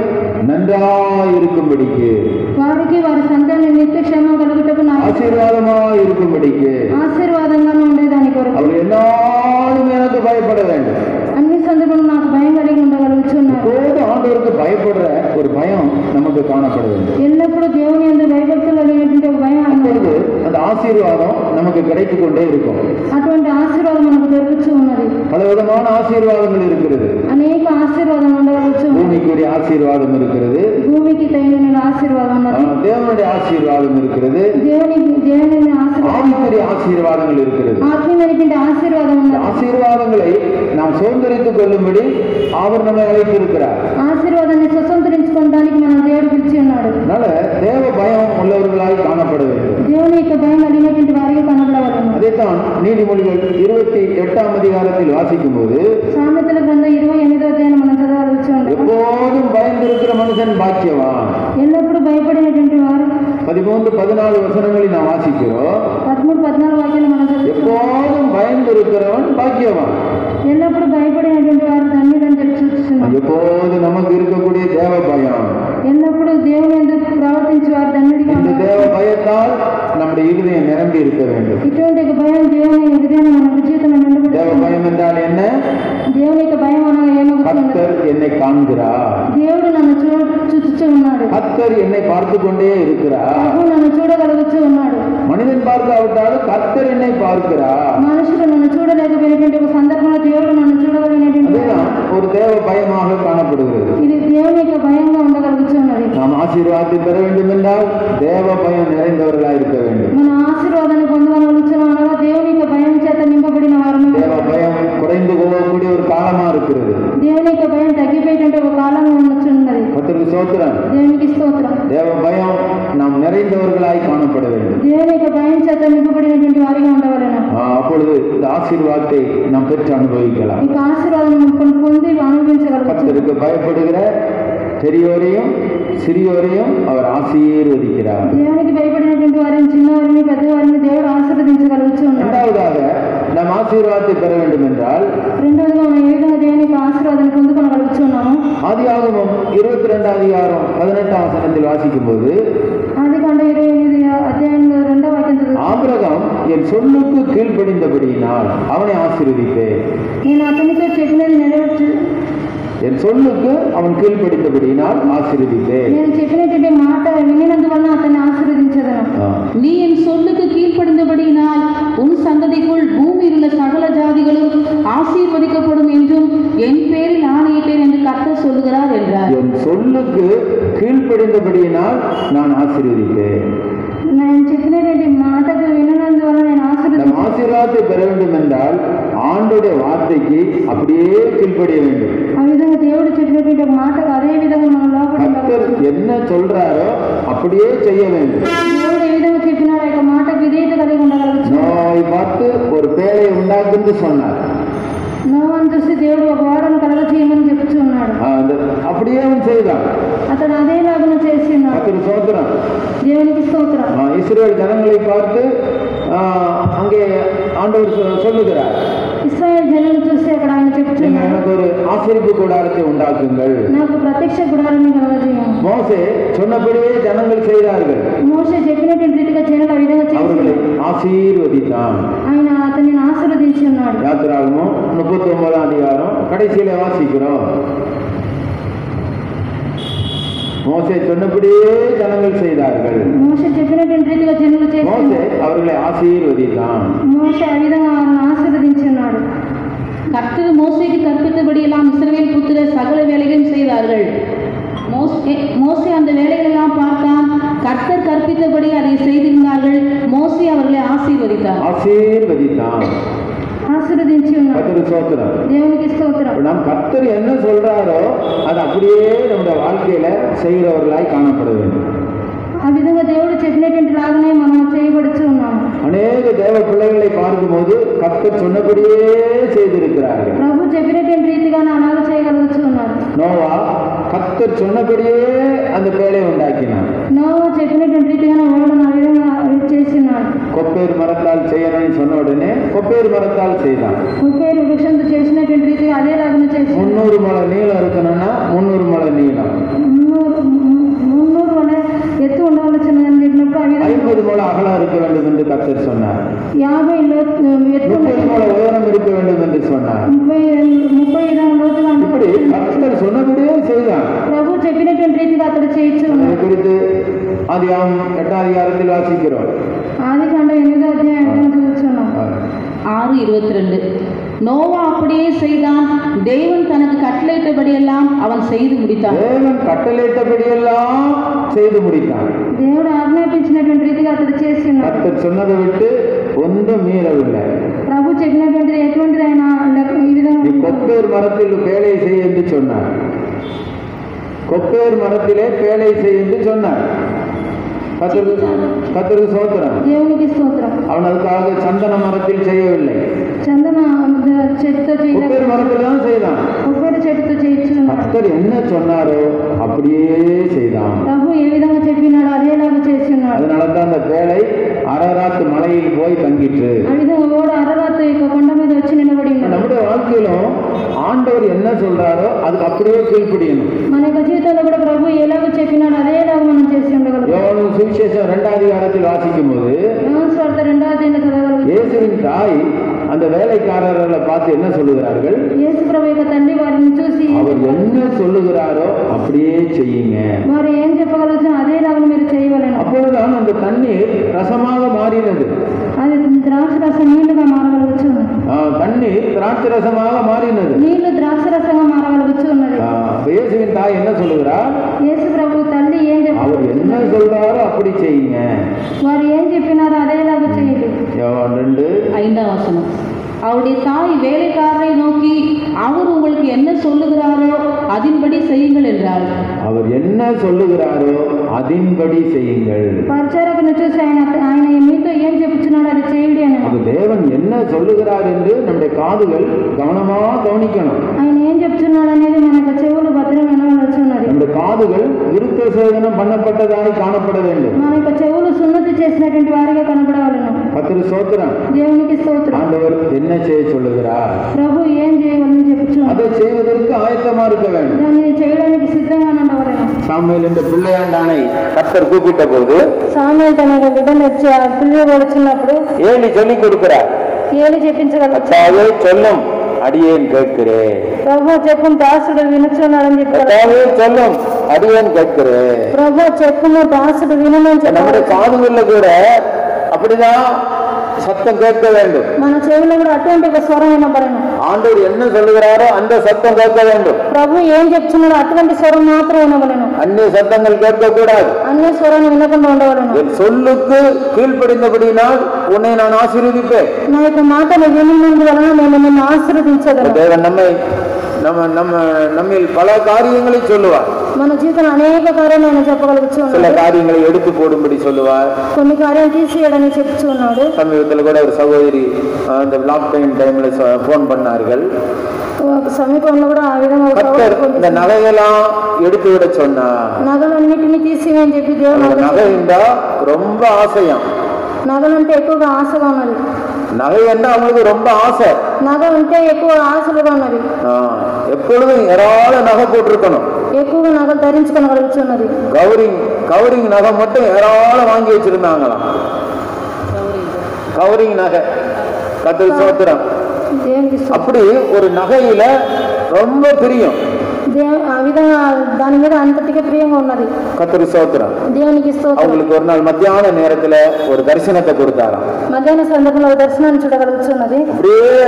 S2: நன்றாய் இருக்கும்படிக்கு
S5: వారికి వారి సంతానం నిత్య క్షేమం కలుగుటకు నా
S2: ஆசீர்வாதமா இருக்கும்படிக்கு
S5: ఆశీర్వాదంగానే ఉండేదాని కొరకు
S2: அவர் என்னாலும் எனக்கு பயப்பட வேண்டும்
S5: అన్ని సందర్భంలో నాకు భయం కలిగి ఉండగలుగుతున్నారు
S2: எப்போது ஆண்டவருக்கு பயப்படுற ஒரு பயம் நமக்கு காணப்பட வேண்டும்
S5: ఎల్లప్పుడూ దేవుని ఎందుకు భయభక్తులు కలిగినటువంటి ఒక భయం ఆయన
S2: அப்பொழுது அந்த ஆசீர்வாதம் நமக்கு கிடைத்து கொண்டே இருக்கும்
S5: అటువంటి ఆశీర్వాదం మనకు దొరుకుతూ ఉన్నది
S2: பல விதமான ஆசீர்வாதங்கள் இருக்கிறது
S5: అనేక ఆశీర్వాదం ఉండగలుగుతూ ఉన్నది.
S2: பூமிக்குரிய ஆசீர்வாதம் இருக்கிறது
S5: భూమికి తగిన ఆశీర్వాదం
S2: ஆ,
S5: ఉన్నది
S2: தேவனுடைய ஆசீர்வாதம் இருக்கிறது
S5: దేవుని దేవుని ఆశీర్వాదం
S2: ஆவிக்குரிய ஆசீர்வாதங்கள் இருக்கிறது
S5: ఆత్మీయమైనటువంటి ఆశీర్వాదం
S2: இந்த
S5: ఉన్నది
S2: ஆசீர்வாதங்களை நாம் சுதந்திரித்துக் கொள்ளும்படி அவர் நம்மை அழைத்திருக்கிறார்
S5: ఆశీర్వాదాన్ని స్వతంత్రించుకోవడానికి మన దేవుడు పిలిచి ఉన్నాడు
S2: அதனால தேவ பயம் உள்ளவர்களாய் காணப்பட வேண்டும்
S5: దేవుని యొక్క భయం కలిగినటువంటి వారికి కనబడవలను
S2: அதைத்தான் நீதிமொழிகள் இருபத்தி எட்டாம் அதிகாரத்தில் வாசிக்கும் போது
S5: సామెతల గ్రంథం ఇరవై ఎనిమిదో అధ్యాయం మనం చదవవచ్చు ఉంటాం
S2: எப்போதும் பயந்திருக்கிற மனுஷன் பாக்கியவான்
S5: ఎల్లప్పుడూ భయపడినటువంటి వారు
S2: பதிமூன்று பதினாலு வசனங்களை நாம் வாசிக்கிறோம்
S5: పదమూడు పద్నాలుగు వాక్యాలు మనం చదువుతాం
S2: எப்போதும் பயந்திருக்கிறவன் பாக்கியவான்
S5: ఎల్లప్పుడూ భయపడినటువంటి వారు ధన్యులని చెప్పి చూస్తున్నాం
S2: எப்போது நமக்கு இருக்கக்கூடிய தேவ பயம்
S5: ఎల్లప్పుడూ దేవుని ఎందుకు ప్రవర్తించి వారు ధన్యుడిగా
S2: இந்த
S5: ఉన్నారు
S2: தேவ பயத்தால் நம்முடைய இருதயம் நிரம்பி இருக்க வேண்டும்
S5: ఇటువంటి ఒక భయం దేవుని హృదయాన్ని మన జీవితంలో
S2: தேவ
S5: నిలబెడుతుంది
S2: பயம் என்றால் என்ன
S5: దేవుని యొక్క భయం అనగా ఏమవుతుంది
S2: கர்த்தர் என்னை காண்கிறார்
S5: దేవుడు నన్ను చూ చూచుచూ ఉన్నాడు
S2: கர்த்தர் என்னை பார்த்து கொண்டே இருக்கிறார்
S5: ప్రభు నన్ను చూడగలుగుతూ ఉన్నాడు
S2: மனிதன் பார்க்காவிட்டாலும் கர்த்தர் என்னை பார்க்கிறார்
S5: మనుషులు నన్ను చూడలేకపోయినటువంటి ఒక సందర్భంలో దేవుడు నన్ను చూడగలిగినటువంటి
S2: அதுதான் ஒரு தேவ பயமாக காணப்படுகிறது
S5: ఇది దేవుని యొక్క భయంగా ఉండగలుగుతూ ఉన్నది
S2: நாம் ஆசீர்வாதத்தை பெற வேண்டும் என்றால் தேவ பயம் நிறைந்தவர்களாக இருக்க வேண்டும்
S5: మన ఆశీర్వాదాన్ని పొందగలుగుతున్నాం అనగా దేవుని యొక్క భయం చేత నింపబడిన వారము
S2: தேவ பயம் குறைந்து போகக்கூடிய ஒரு காலமா இருக்கிறது
S5: దేవుని యొక్క భయం తగ్గిపోయేటువంటి ఒక కాలం ఉన్నది
S2: கர்த்தருக்கு சோத்திரம்
S5: దేవునికి స్తోత్రం
S2: தேவ பயம் நாம் நிறைந்தவர்களாய் காணப்பட வேண்டும்
S5: దేవుని యొక్క భయం చేత నింపబడినటువంటి వారిగా ఉండవలను
S2: ஆ, அப்பொழுது இந்த ஆசீர்வாதத்தை நாம் பெற்று அனுபவிக்கலாம்
S5: ఈ ఆశీర్వాదం మనం పొంది అనుభవించగలుగుతాం
S2: கர்த்தருக்கு பயப்படுகிற பெரியோரையும் சிறியோரையும் அவர் ஆசீர்வதிக்கிறார்
S5: దేవునికి భయపడినటువంటి వారిని చిన్నవారిని పెద్దవారిని దేవుడు ఆశీర్వదించగలుగుతూ ఉన్నాడు
S2: இரண்டாவதாக நாம் ஆசீர்வாதத்தை பெற வேண்டும் என்றால்
S5: రెండవదిగా మనం ఏ విధంగా దేవుని యొక్క ఆశీర్వాదాన్ని పొందుకొనగలుగుతున్నాము
S2: ஆதியாகமம் இருபத்தி ரெண்டாம் அதிகாரம் பதினெட்டாம் வசனத்தில் வாசிக்கும் போது
S5: ఆది కాండ ఇరవై ఎనిమిది అధ్యాయంలో రెండవ వాక్యం చదువు
S2: ஆபிரகாம் என் சொல்லுக்கு கீழ்ப்படிந்தபடியினால் அவனை ஆசீர்வதிப்பேன்
S5: నేను అతనితో చెప్పినది నెరవేర్చు
S2: என் சொல்லுக்கு அவன் கீழ்ப்படிந்தபடியினால் ஆசீர்வதிப்பேன்
S5: నేను చెప్పినటువంటి మాట వినినందువలన అతన్ని ఆశీర్వదించదను
S2: ஆ.
S3: நீ என் சொல்லுக்கு கீழ்ப்படிந்தபடியினால் உன் சந்ததிக்குள் பூமியில் உள்ள சகல ஜாதிகளும் ஆசீர்வதிக்கப்படும் என்றும் என் பேரில் ஆணையிட்டேன் என்று கர்த்தர் சொல்லுகிறார் என்றார்
S2: என் சொல்லுக்கு கீழ்ப்படிந்தபடியினால் நான் ஆசீர்வதிப்பேன்
S5: నేను చెప్పినటువంటి మాటకు వినినందువలన నేను
S2: நம்
S5: ఆశీర్వదించను
S2: ஆசீர்வாதத்தை பெற வேண்டும் என்றால் ஆண்டுடைய வார்த்தைக்கு அப்படியே கீழ்ப்படிய வேண்டும்
S5: ఆ విధంగా దేవుడు చెప్పినటువంటి ఒక మాటకు అదే విధంగా మనం లోపడి
S2: கர்த்தர் என்ன சொல்றாரோ அப்படியே செய்ய வேண்டும்
S5: దేవుడు ఏ విధంగా చెప్పినారో ఆ యొక్క మాట
S2: நோவாவை பார்த்து ஒரு பேழை உண்டாக்குன்னு சொன்னார்
S5: నోవాను చూసి దేవుడు ఒక వాడను కలగ చేయమని చెప్తూ ఉన్నాడు
S2: ஆ, அந்த அப்படியே அவன் செய்தான்
S5: అతడు అదే లాగున చేసి ఉన్నాడు
S2: கத்திர சோத்திரம்
S5: దేవునికి స్తోత్రం
S2: ஆ, இஸ்ரேல் ஜனங்களை பார்த்து ஆ, அங்கே ஆண்டவர் சொ- சொல்லுகிறார்
S5: ఇస్రాయేల్ జనులు చూసి అక్కడ ఆయన
S2: நீங்க
S5: చెప్తున్నాడు
S2: எனக்கு ஒரு ஆசிரிப்பு கூடாரத்தை உண்டாக்குங்கள்
S5: నాకు ప్రత్యక్ష గుడారాన్ని కలగజేయము
S2: மோசே சொன்னபடியே ஜனங்கள் செய்தார்கள்
S5: మోసే చెప్పినటువంటి రీతిగా జనులు ఆ విధంగా
S2: அவர்களை
S5: చేసి
S2: ஆசீர்வதித்தான்
S5: ఆయన అతన్ని ఆశీర్వదించి ఉన్నాడు
S2: யாத்திராகமும் முப்பத்தி ஒன்பதாம் அதிகாரம் கடைசியில வாசிக்கிறோம் மோசே சொன்னபடியே ஜனங்கள் செய்தார்கள்
S5: మోసే చెప్పినటువంటి రీతిగా జనులు చేసి
S2: மோசே அவர்களை ஆசீர்வதித்தான்
S5: మోసే ఆ విధంగా వారిని ఆశీర్వదించి ఉన్నాడు
S3: கர்த்தர் மோசேக்கு கற்பித்தபடியெல்லாம் இஸ்ரவேல் புத்திரர் சகல வேலைகளையும் செய்தார்கள் மோசே மோசே அந்த வேலைகளெல்லாம் பார்த்தான் கர்த்தர் கற்பித்தபடி அதை செய்திருந்தார்கள் மோசே அவர்களை ஆசீர்வதித்தார்
S2: ஆசீர்வதித்தான்
S5: ఆశీర్వదించి ఉన్నాడు
S2: கத்திர சோத்திரம்
S5: దేవునికి స్తోత్రం
S2: நம் கர்த்தர் என்ன சொல்றாரோ அது அப்படியே நம்முடைய வாழ்க்கையில செய்கிறவர்களாய் காணப்பட வேண்டும்
S5: ఆ విధంగా దేవుడు చెప్పినటువంటి లాగానే మనం చేయబడుచు ఉన్నాము
S2: அநேக தேவ பிள்ளைகளை பார்க்கும்போது கர்த்தர் சொன்னபடியே செய்திருக்கிறார்கள்
S5: ప్రభు చెప్పినటువంటి రీతిగానే అలాగ చేయగలుగుతూ ఉన్నారు
S2: நோவா கர்த்தர் சொன்னபடியே அந்த பேழையை உண்டாக்கினான்
S5: నోవా చెప్పినటువంటి రీతిగానే ఓడను ఆ విధంగా చేసి ఉన్నాడు
S2: கொப்பேர் மரத்தால் செய்யணும்னு சொன்ன உடனே கொப்பேர் மரத்தால் செய்தான்
S5: ముప్పై వృక్షంతో చేసినటువంటి రీతిగా అదే లాగా చేసి
S2: முந்நூறு மலை நீளம் இருக்கணும்னா முந்நூறு மலை நீளம்
S5: మున్నూరు మున్నూరు వల్ల ఎత్తు ఉండవలసినదని చెప్పినప్పుడు ఆ విధంగా
S2: ஐம்பது மலை அகலம் இருக்க வேண்டும் என்று கர்த்தர் சொன்னார்
S5: యాభై లోతు ఎత్తు
S2: முப்பது மலை உயரம் இருக்க வேண்டும் என்று சொன்னார்
S5: ముప్పై ముప్పై ఐదు లోతుగా
S2: இப்படி கர்த்தர் சொன்னபடியே செய்தான்
S5: ప్రభు చెప్పినటువంటి రీతిగా అతడు చేయొచ్చు
S2: அதை
S5: ఉన్నాడు
S2: குறித்து ஆதியாம் எட்டாம் அதிகாரத்தில் வாசிக்கிறோம்
S5: ఆది కాండ ఎనిమిదో అధ్యాయం చూస్తున్నాం
S3: ஆறு இருபத்தி ரெண்டு நோவா அப்படியே செய்தான் தேவன் தனக்கு கட்டளையிட்டபடியெல்லாம் அவன் செய்து முடித்தான்
S2: தேவன் கட்டளையிட்டபடியெல்லாம் செய்து முடித்தான்
S5: దేవుడు ఆజ్ఞాపించినటువంటి రీతిగా అతడు చేసి ఉన్నాడు
S2: கர்த்தர் சொன்னதை விட்டு ஒன்றும் மீறவில்லை
S5: ప్రభు చెప్పినటువంటిది ఎటువంటిది ఆయన లెక్క- ఈ
S2: நீ
S5: విధంగా
S2: கொப்பேர் மரத்தில் வேலை செய் என்று சொன்னார் கொப்பேர் மரத்திலே வேலை செய் என்று சொன்னார் கத்தருக்கு கத்தருக்கு சோத்திரம்
S5: దేవునికి స్తోత్రం
S2: அவன் அதுக்காக சந்தன மரத்தில் செய்யவில்லை
S5: చందన చెట్టుతో చేయలేదు
S2: கொப்பேர் மரத்தில் தான் செய்தான்
S5: కొబ్బరి చెట్టుతో చేయొచ్చు ఉన్నాడు
S2: கர்த்தர் என்ன சொன்னாரோ அப்படியே செய்தான்
S5: ప్రభు ఏ విధంగా చెప్పినాడో అదేలాగా చేసి ఉన్నాడు
S2: அதனால தான் அந்த வேலை அரராத்து மலையில் போய் தங்கிற்று
S5: ఆ విధంగా ఓడ అరరాత యొక్క కొండ మీద వచ్చి నిలబడి ఉన్నాడు
S2: நம்முடைய வாழ்க்கையிலும் ஆண்டவர் என்ன சொல்றாரோ அதுக்கு அப்படியே கீழ்ப்படியணும்
S5: మన యొక్క జీవితంలో కూడా ప్రభు ఎలాగో చెప్పినాడో అదేలాగా మనం చేసి ఉండగలం
S2: யோவான் சுவிசேஷம் ரெண்டாவது அதிகாரத்தில் வாசிக்கும் போது
S5: యోహాను స్వార్థ రెండో అధ్యాయం చదవగలం
S2: இயேசுவின் தாய் அந்த வேலைக்காரர்களை பார்த்து என்ன சொல்லுகிறார்கள்
S5: యేసు ప్రభు యొక్క తల్లి వారిని చూసి
S2: அவர் என்ன சொல்லுகிறாரோ அப்படியே செய்யுங்க
S5: వారు ఏం చెప్పగలచ్చు అదేలాగా మీరు చేయవలను
S2: அப்பொழுதுதான் அந்த தண்ணீர் ரசமாக மாறினது
S5: అది ద్రాక్ష రసం నీళ్లుగా మారగలగచ్చు
S2: ஆ, தண்ணீர் திராட்சை ரசமாக மாறினது
S5: నీళ్లు ద్రాక్ష రసంగా మారగలగచ్చు ఉన్నది
S2: ஆ, அப்ப இயேசுவின் தாய் என்ன சொல்லுகிறார்
S5: యేసు ప్రభు తల్లి ఏం
S2: அவர்
S5: చెప్పారు
S2: என்ன சொல்றாரோ அப்படி செய்யுங்க
S5: వారు ఏం చెప్పినారో అదేలాగా చేయండి
S2: யோவான் ரெண்டு
S3: ஐந்தாம் வசனம் அவருடைய தாய் வேலைக்காரரை நோக்கி அவர் உங்களுக்கு என்ன சொல்லுகிறாரோ அதின்படி செய்யுங்கள் என்றார்
S2: அவர் என்ன சொல்லுகிறாரோ அதின்படி செய்யுங்கள்
S5: పరిచారకుని చూసి ఆయన ఆయన మీతో ఏం చెప్పుచున్నాడు అది చేయండి అని
S2: அது தேவன் என்ன சொல்லுகிறார் என்று நம்முடைய காதுகள் கவனமா கவனிக்கணும்
S5: ఆయన ఏం చెప్తున్నాడు అనేది మన యొక్క చెవులు భద్రం వినవలసి ఉన్నది
S2: நம்முடைய காதுகள் விருத்த சேதனம் பண்ணப்பட்டதாய் காணப்பட வேண்டும்
S5: మన యొక్క చెవులు సున్నతి చేసినటువంటి వారిగా కనపడవలను
S2: பத்திர சோத்திரம்
S5: దేవునికి స్తోత్రం
S2: ஆண்டவர் என்ன செய்ய சொல்லுகிறார்
S5: ప్రభు ఏం చేయవలని చెప్పుచున్నాడు
S2: அதை செய்வதற்கு ஆயத்தமா இருக்க வேண்டும்
S5: దాన్ని చేయడానికి సిద్ధంగా ఉండవలను
S2: சாமுவேல் என்ற பிள்ளையாண்டானை கர்த்தர் கூப்பிட்ட போது
S5: సామెత తన యొక్క బిడ్డను వచ్చి ఆ పిల్లలు వచ్చినప్పుడు
S2: ஏழி சொல்லி கொடுக்கிறார்
S5: ఏలి చెప్పించగలరు
S2: அத்தாவே சொல்லும் அடியேன் கேட்கிறேன்
S5: ప్రభు చెప్పు దాసుడు వినుచున్నాడని చెప్పారు
S2: அத்தாவே சொல்லும் அடியேன் கேட்கிறேன்
S5: ప్రభు చెప్పును దాసుడు వినమని
S2: நம்முடைய
S5: చెప్పారు
S2: காதுகள்ல கூட அப்படிதான் சத்தம் கேட்க வேண்டும்
S5: మన చెవిలో కూడా అటువంటి ఒక స్వరం వినబడను
S2: ஆண்டவர் என்ன சொல்லுகிறாரோ அந்த சத்தம் கேட்க வேண்டும்
S5: ప్రభు ఏం చెప్తున్నాడో అటువంటి స్వరం మాత్రం వినవలను
S2: அந்நிய சத்தங்கள் கேட்கக்கூடாது
S5: అన్ని స్వరాన్ని వినకుండా ఉండవలను
S2: என் சொல்லுக்கு கீழ்ப்படிந்தபடியினால் உன்னை நான் ஆசீர்வதிப்பேன்
S5: నా యొక్క మాటలు వినినందు వలన నేను నిన్ను ఆశీర్వదించగలను
S2: தேவன் நம்மை நம்ம நம்ம நம்மில் பல காரியங்களை சொல்லுவார்
S5: మన జీవితంలో అనేక కార్యాలు ఆయన చెప్పగలుగుతూ
S2: சில
S5: ఉన్నాడు
S2: காரியங்களை எடுத்து போடும்படி சொல்லுவார்
S5: కొన్ని కార్యాలు తీసేయడని చెప్తూ ఉన్నాడు
S2: சமீபத்தில் கூட ஒரு சகோதரி அஹ், அந்த லாக் டைம் டைம்ல ஃபோன் பண்ணார்கள்
S5: ఒక సమీపంలో కూడా ఆ విధంగా ఒక
S2: கர்த்தர்
S5: సహోదరు
S2: இந்த நகையெல்லாம் எடுத்து விட சொன்னா
S5: నగలన్నిటిని తీసివేయని చెప్పి దేవుడు
S2: அந்த
S5: నాకు
S2: நகை இருந்தா ரொம்ப ஆசையாம்
S5: నగలంటే ఎక్కువగా ఆశగా ఉన్నది
S2: நகை என்ன அவங்களுக்கு ரொம்ப ஆசை
S5: నగ ఉంటే ఎక్కువ ఆశలుగా ఉన్నది
S2: ஆஹ், எப்பொழுதும் ஏராள நகை போட்டிருக்கணும்
S5: ఎక్కువగా నగలు ధరించుకొనగలుగుతున్నది
S2: கவரிங் கவரிங் நகை மட்டும் ஏராளம் வாங்கி வச்சிருந்தாங்களாம் கவரிங் நகை கத்தல் சோத்திரம்
S5: దేవునికి స్తోత్రం.
S2: அப்படி ஒரு நகையில ரொம்ப பிரியம்
S5: దేవు ఆ విధంగా దాని మీద అంతటిగా ప్రియంగా ఉన్నది
S2: கத்தர் சோத்திரம்
S5: దేవునికి స్తోత్రం
S2: அவங்களுக்கு ஒரு நாள் மத்தியான நேரத்துல ஒரு தரிசனத்தை கொடுத்தாராம்
S5: మధ్యాహ్న సందర్భంలో ఒక దర్శనాన్ని చూడగలుగుతున్నది
S2: அப்படியே